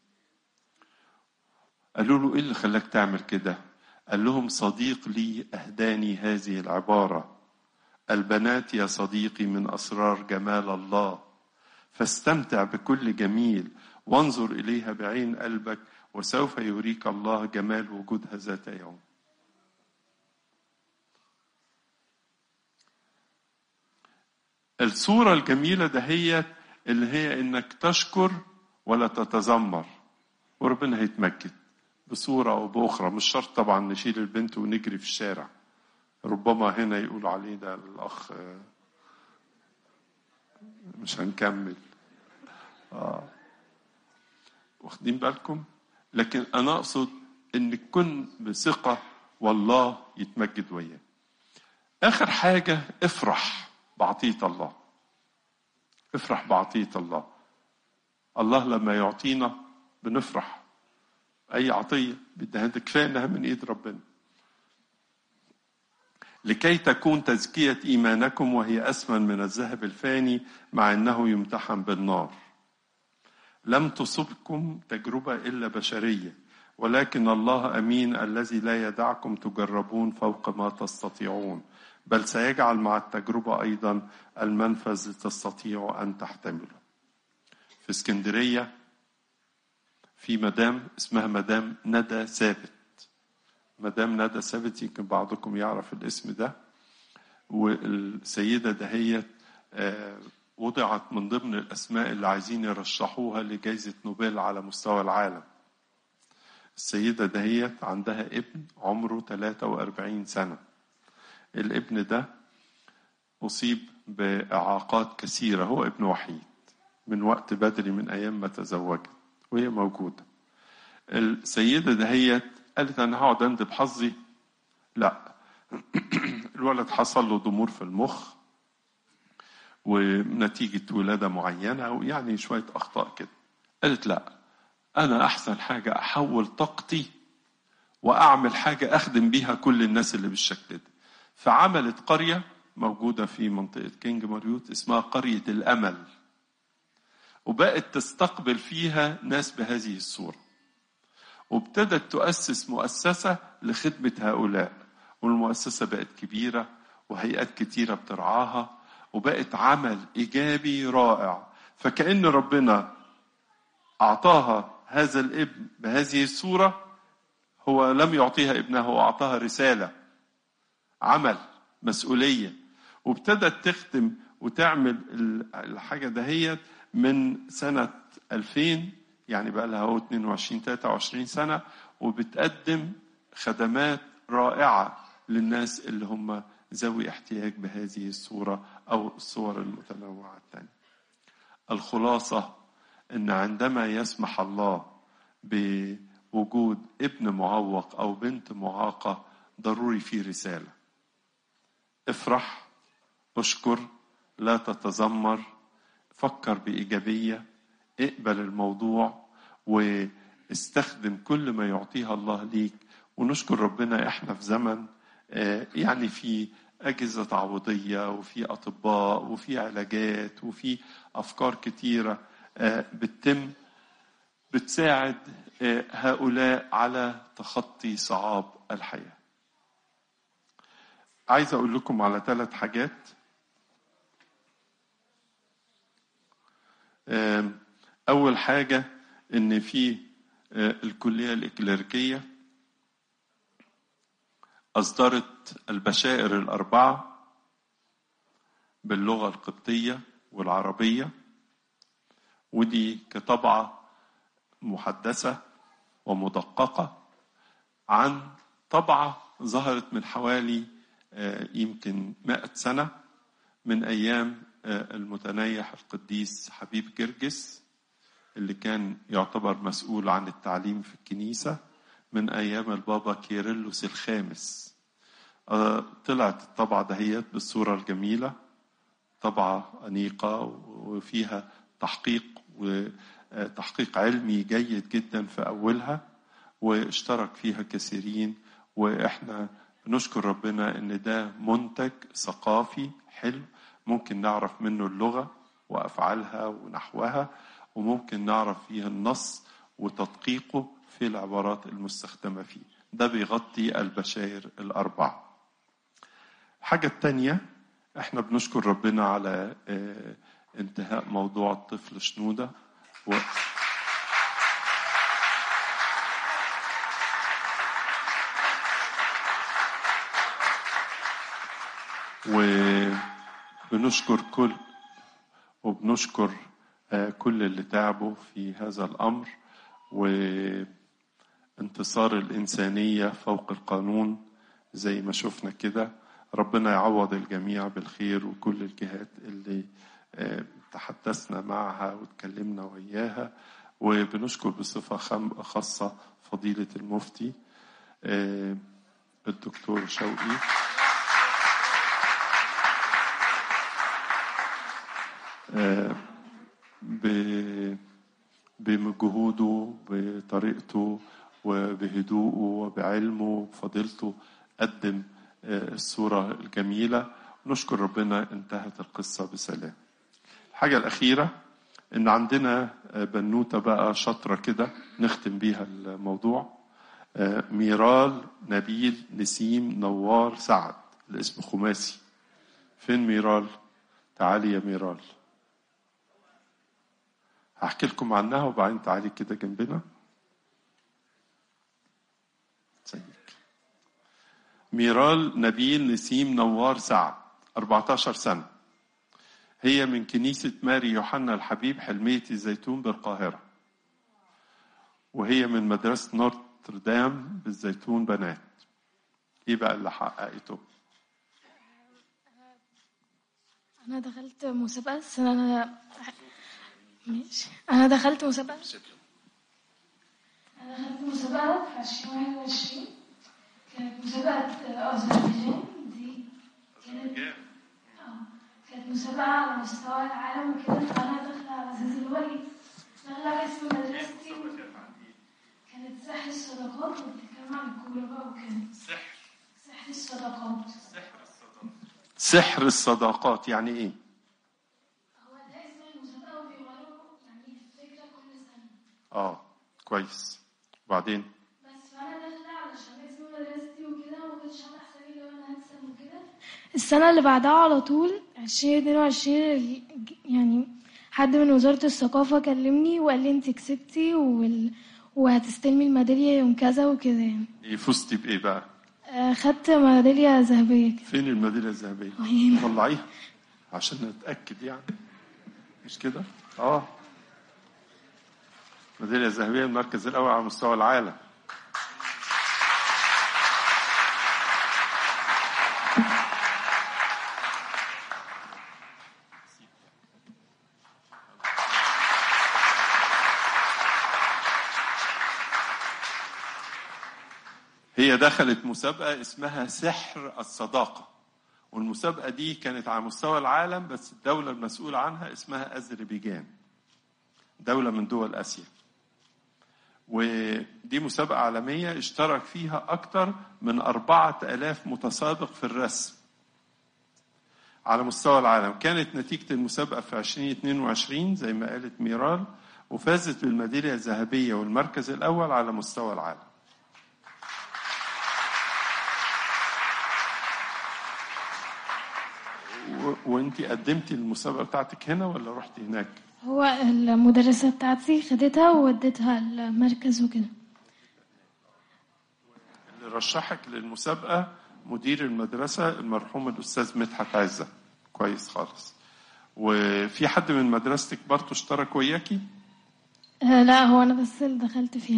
قالوا له إيه اللي خلاك تعمل كده قال لهم صديق لي أهداني هذه العبارة البنات يا صديقي من أسرار جمال الله فاستمتع بكل جميل وانظر إليها بعين قلبك وسوف يريك الله جمال وجودها ذات يوم الصورة الجميلة دهيت اللي هي انك تشكر ولا تتذمر وربنا هيتمجد بصورة أو بأخرى مش شرط طبعا نشيل البنت ونجري في الشارع ربما هنا يقول عليه ده الأخ مش هنكمل آه. واخدين بالكم لكن أنا أقصد إن تكون بثقة والله يتمجد وياه آخر حاجة افرح بعطية الله افرح بعطية الله الله لما يعطينا بنفرح أي عطية بدها كفاية إنها من إيد ربنا لكي تكون تزكية إيمانكم وهي أثمن من الذهب الفاني مع أنه يمتحن بالنار لم تصبكم تجربة إلا بشرية ولكن الله أمين الذي لا يدعكم تجربون فوق ما تستطيعون بل سيجعل مع التجربة أيضا المنفذ لتستطيعوا أن تحتملوا في اسكندرية في مدام اسمها مدام ندى ثابت مدام ندى ثابت يمكن بعضكم يعرف الاسم ده والسيدة دهيت وضعت من ضمن الأسماء اللي عايزين يرشحوها لجائزة نوبل على مستوى العالم السيدة دهيت عندها ابن عمره 43 سنة الابن ده أصيب بإعاقات كثيرة هو ابن وحيد من وقت بدري من أيام ما تزوجت وهي موجودة السيدة دهيت قالت أنا هقعد أندب حظي لا الولد حصل له ضمور في المخ ونتيجة ولادة معينة ويعني شوية أخطاء كده قالت لا أنا أحسن حاجة أحول طاقتي وأعمل حاجة أخدم بيها كل الناس اللي بالشكل ده فعملت قرية موجودة في منطقة كينج ماريوت اسمها قرية الأمل وبقت تستقبل فيها ناس بهذه الصورة وابتدت تؤسس مؤسسة لخدمة هؤلاء والمؤسسة بقت كبيرة وهيئات كتيرة بترعاها وبقت عمل إيجابي رائع فكأن ربنا أعطاها هذا الابن بهذه الصورة هو لم يعطيها ابنه هو أعطاها رسالة عمل مسؤولية وابتدت تخدم وتعمل الحاجة دهيت من سنة 2000 يعني بقى لها هو 22 23 سنة وبتقدم خدمات رائعة للناس اللي هم ذوي احتياج بهذه الصورة أو الصور المتنوعة الثانية الخلاصة أن عندما يسمح الله بوجود ابن معوق أو بنت معاقة ضروري في رسالة افرح اشكر لا تتذمر فكر بإيجابية اقبل الموضوع واستخدم كل ما يعطيها الله ليك ونشكر ربنا احنا في زمن يعني في أجهزة تعويضية وفي أطباء وفي علاجات وفي أفكار كتيرة بتتم بتساعد هؤلاء على تخطي صعاب الحياة عايز أقول لكم على ثلاث حاجات أول حاجة إن في الكلية الإكليريكية أصدرت البشائر الأربعة باللغة القبطية والعربية ودي كطبعة محدثة ومدققة عن طبعة ظهرت من حوالي يمكن مائة سنة من أيام المتنيح القديس حبيب جرجس اللي كان يعتبر مسؤول عن التعليم في الكنيسة من أيام البابا كيرلس الخامس طلعت الطبعة دهيت بالصورة الجميلة طبعة أنيقة وفيها تحقيق وتحقيق علمي جيد جدا في أولها واشترك فيها كثيرين وإحنا نشكر ربنا ان ده منتج ثقافي حلو ممكن نعرف منه اللغة وافعالها ونحوها وممكن نعرف فيه النص وتدقيقه في العبارات المستخدمة فيه ده بيغطي البشائر الأربعة الحاجة التانية احنا بنشكر ربنا على آه، انتهاء موضوع الطفل شنودة و... وبنشكر كل وبنشكر آه، كل اللي تعبوا في هذا الأمر وانتصار الإنسانية فوق القانون زي ما شفنا كده ربنا يعوض الجميع بالخير وكل الجهات اللي آه، تحدثنا معها واتكلمنا وياها وبنشكر بصفة خم- خاصة فضيلة المفتي آه، الدكتور شوقي آه، ب- بجهوده بطريقته وبهدوءه وبعلمه وبفضيلته قدم آه، الصورة الجميلة نشكر ربنا انتهت القصة بسلام الحاجة الأخيرة إن عندنا آه، بنوتة بقى شاطرة كده نختم بيها الموضوع آه، ميرال نبيل نسيم نوار سعد الاسم خماسي فين ميرال تعالي يا ميرال هحكي لكم عنها وبعدين تعالي كده جنبنا زيك ميرال نبيل نسيم نوار سعد 14 سنة هي من كنيسة ماري يوحنا الحبيب حلمية الزيتون بالقاهرة وهي من مدرسة نوتردام بالزيتون بنات ايه بقى اللي حققته أنا دخلت مسابقة السنة أنا ماشي أنا دخلت مسابقة أنا دخلت مسابقة في عشرين واحد وعشرين كانت مسابقة أذربيجان دي كانت آه، كانت مسابقة على مستوى العالم وكده فأنا داخلة على أساس الولي داخلة على اسم مدرستي كانت سحر الصداقات وبتتكلم عن الكورة بقى وكده سحر الصداقات سحر الصداقات يعني ايه هو ده اسم المسابقة وبيغيروا يعني الفكرة كل سنة اه كويس وبعدين بس فانا داخله علشان اسم مدرستي وكده وما كنتش عامله حسابي اللي هو انا هكسب وكده السنه اللي بعدها على طول 2022 ال- يعني حد من وزاره الثقافه كلمني وقال لي انت كسبتي وال... وهتستلمي الميداليه يوم كذا وكده يعني إيه فزتي بايه بقى آه، خدت ميداليه ذهبيه كده فين الميداليه الذهبيه وين؟ طلعيها عشان نتاكد يعني مش كده اه الميداليه الذهبيه المركز الاول على مستوى العالم هي دخلت مسابقة اسمها سحر الصداقة والمسابقة دي كانت على مستوى العالم بس الدولة المسؤولة عنها اسمها أذربيجان دولة من دول آسيا ودي مسابقة عالمية اشترك فيها أكثر من أربعة ألاف متسابق في الرسم على مستوى العالم كانت نتيجة المسابقة في 2022 زي ما قالت ميرال وفازت بالميدالية الذهبية والمركز الأول على مستوى العالم و- وانتي قدمتي المسابقة بتاعتك هنا ولا رحتي هناك؟ هو المدرسه بتاعتي خدتها وودتها المركز وكده اللي رشحك للمسابقة مدير المدرسة المرحوم الأستاذ مدحت عزة كويس خالص وفي حد من مدرستك برضه اشترك وياكي؟ آه، لا هو انا بس اللي دخلت فيها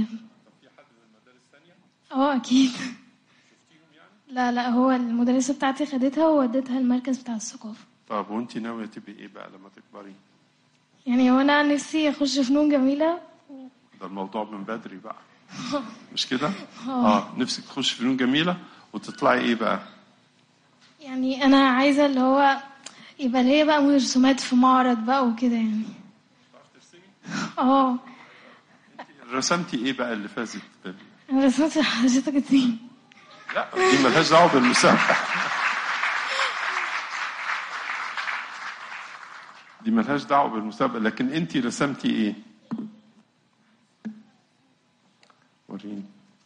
اه اكيد لا لا هو المدرسة بتاعتي خدتها وودتها المركز بتاع الثقافة طب وانتي ناوية تبقي ايه بقى لما تكبري؟ يعني هو انا نفسي اخش فنون جميلة ده الموضوع من بدري بقى مش كده؟ اه نفسك تخش فنون جميلة وتطلعي ايه بقى؟ يعني انا عايزة اللي هو يبقى ليا بقى رسومات في معرض بقى وكده يعني اه رسمتي ايه بقى اللي فازت بال... انا رسمت حضرتك اتنين لا دي ملهاش دعوه بالمسابقه دي ملهاش دعوه بالمسابقه لكن انت رسمتي ايه وريني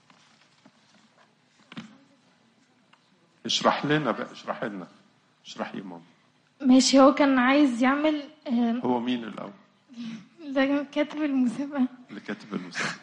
اشرح لنا بقى اشرح لنا اشرحي يا ماما ماشي هو كان عايز يعمل آه، هو مين الاول ده كاتب المسابقة اللي كاتب المسابقه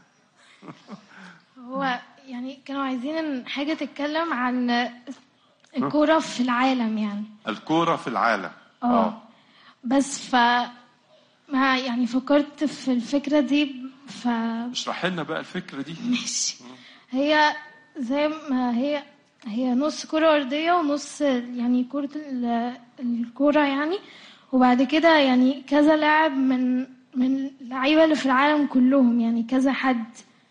هو يعني كانوا عايزين إن حاجة تتكلم عن الكورة في العالم يعني الكوره في العالم اه بس ف ما يعني فكرت في الفكرة دي ف اشرح لنا بقى الفكره دي ماشي هي زي ما هي هي نص كرة أرضية ونص يعني كرة ال- الكورة يعني وبعد كده يعني كذا لاعب من من اللعيبة اللي في العالم كلهم يعني كذا حد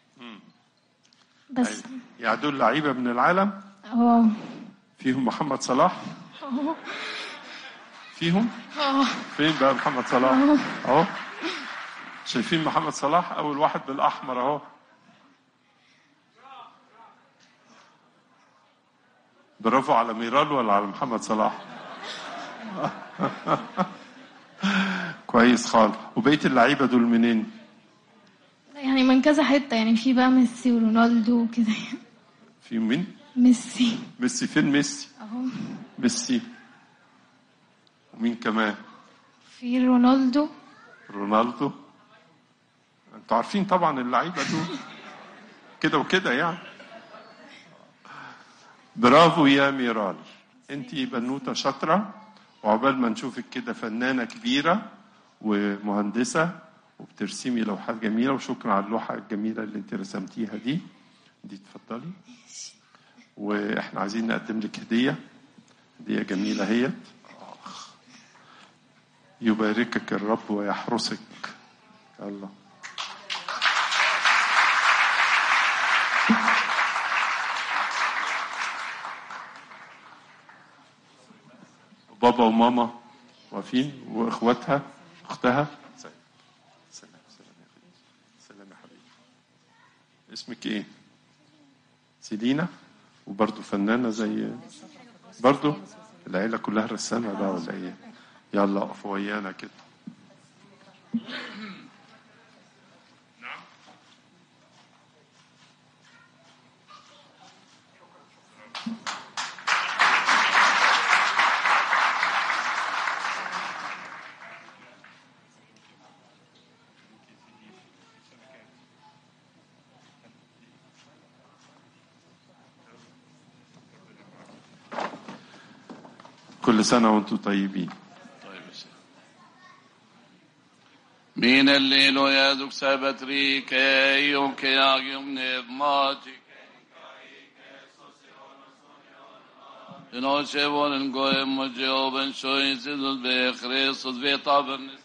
بس يعني دول لعيبه من العالم اه فيهم محمد صلاح اه فيهم اه فين بقى محمد صلاح اهو شايفين محمد صلاح اول واحد بالاحمر اهو برافو على ميرال ولا على محمد صلاح كويس خالص وبقيه اللعيبه دول منين يعني من كذا حتة يعني في بقى ميسي ورونالدو وكده في مين ميسي ميسي فين ميسي اهو ميسي ومين كمان في رونالدو رونالدو انتوا عارفين طبعا اللعيبه دول كده وكده يعني برافو يا ميرال انت بنوته شاطره وعقبال ما نشوفك كده فنانه كبيره ومهندسه وبترسمي لوحات جميله وشكرا على اللوحه الجميله اللي انت رسمتيها دي دي اتفضلي واحنا عايزين نقدم لك هديه هديه جميله هي يباركك الرب ويحرسك الله بابا وماما واقفين واخواتها اختها سلام سلام سلام يا حبيبي سلام يا حبيبي اسمك ايه سيلينا وبرضه فنانة زي برضه العيلة كلها رسامة بقى ولا ايه يلا اقفوا ويانا كده كل سنة وانتم طيبين طيب يا سيدي. Min ellilo jeduk sabatrike, jonke jagjum nevmatik. En oče volen gojem og jobben sjøen sidul be Kristus vet av en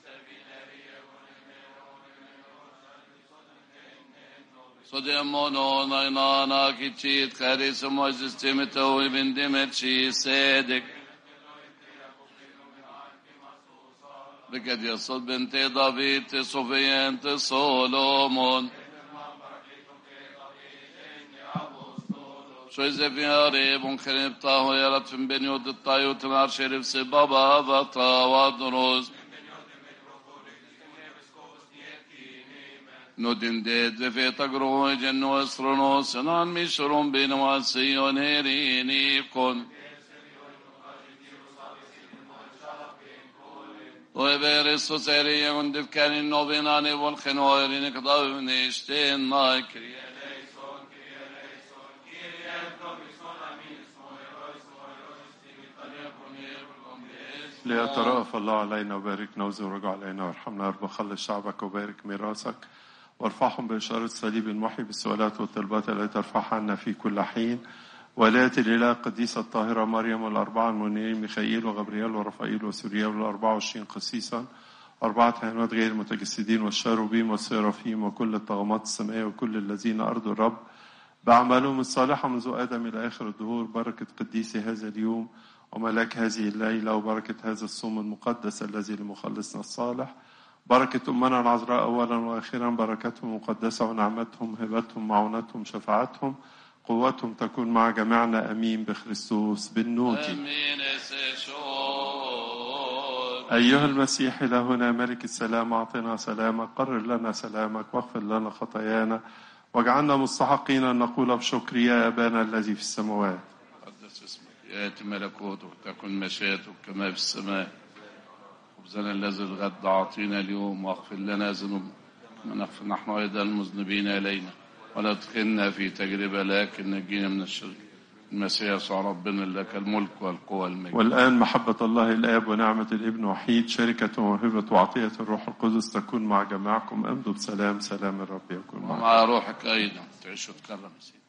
Så det må nå en annen kitchit karis og majestemit og i bindimet chi sedek. بقد يصل بنت دافيد صوفيا انت سولومون شو إذا في هارب ونخرب طاهو يا رب من بين يود الطايوت نار شرف سبابا بطا ودروز نودن ديد وفي تقرو جنو اسرنو سنان مشرون بين واسيون هيريني كون وبرسوس اري وندف كان النوبيناني والخنويرين كضاو نشتين نايكري ليترأف الله علينا وباركنا وزر ورجع علينا وارحمنا يا رب خلص شعبك وبارك ميراثك وارفعهم بإشارة صليب المحي بالسؤالات والطلبات التي ترفعها عنا في كل حين ولاية الإله القديسة الطاهرة مريم والأربعة المنيرين ميخائيل وغبريال ورفائيل وسوريال والأربعة وعشرين قسيسا أربعة حيوانات غير المتجسدين والشاروبيم والسيرافيم وكل الطغمات السمائية وكل الذين أرضوا الرب بأعمالهم الصالحة منذ آدم إلى آخر الدهور بركة قديس هذا اليوم وملاك هذه الليلة وبركة هذا الصوم المقدس الذي لمخلصنا الصالح بركة أمنا العذراء أولا وآخرا بركتهم مقدسة ونعمتهم هبتهم معونتهم شفاعتهم قوتهم تكون مع جميعنا أمين بخريستوس بالنوتي امين سيشون أيها المسيح إلهنا ملك السلام أعطنا سلامك قرر لنا سلامك واغفر لنا خطايانا واجعلنا مستحقين أن نقول بشكر يا أبانا الذي في السماوات قدس اسمك ياتي ملكوتك تكن مشيئتك كما في السماء خبزنا الذي الغد اعطينا اليوم واغفر لنا ذنوبنا كما نغفر نحن ايضا المذنبين الينا ولا تدخلنا في تجربه لكن نجينا من الشر المسيح يسوع ربنا لك الملك والقوه والمجد والآن محبة الله الآب ونعمة الابن وحيد شركة وموهبة وعطية الروح القدس تكون مع جميعكم امضوا بسلام سلام الرب يكون معكم ومع روحك ايضا تعيش وتكرم سيدي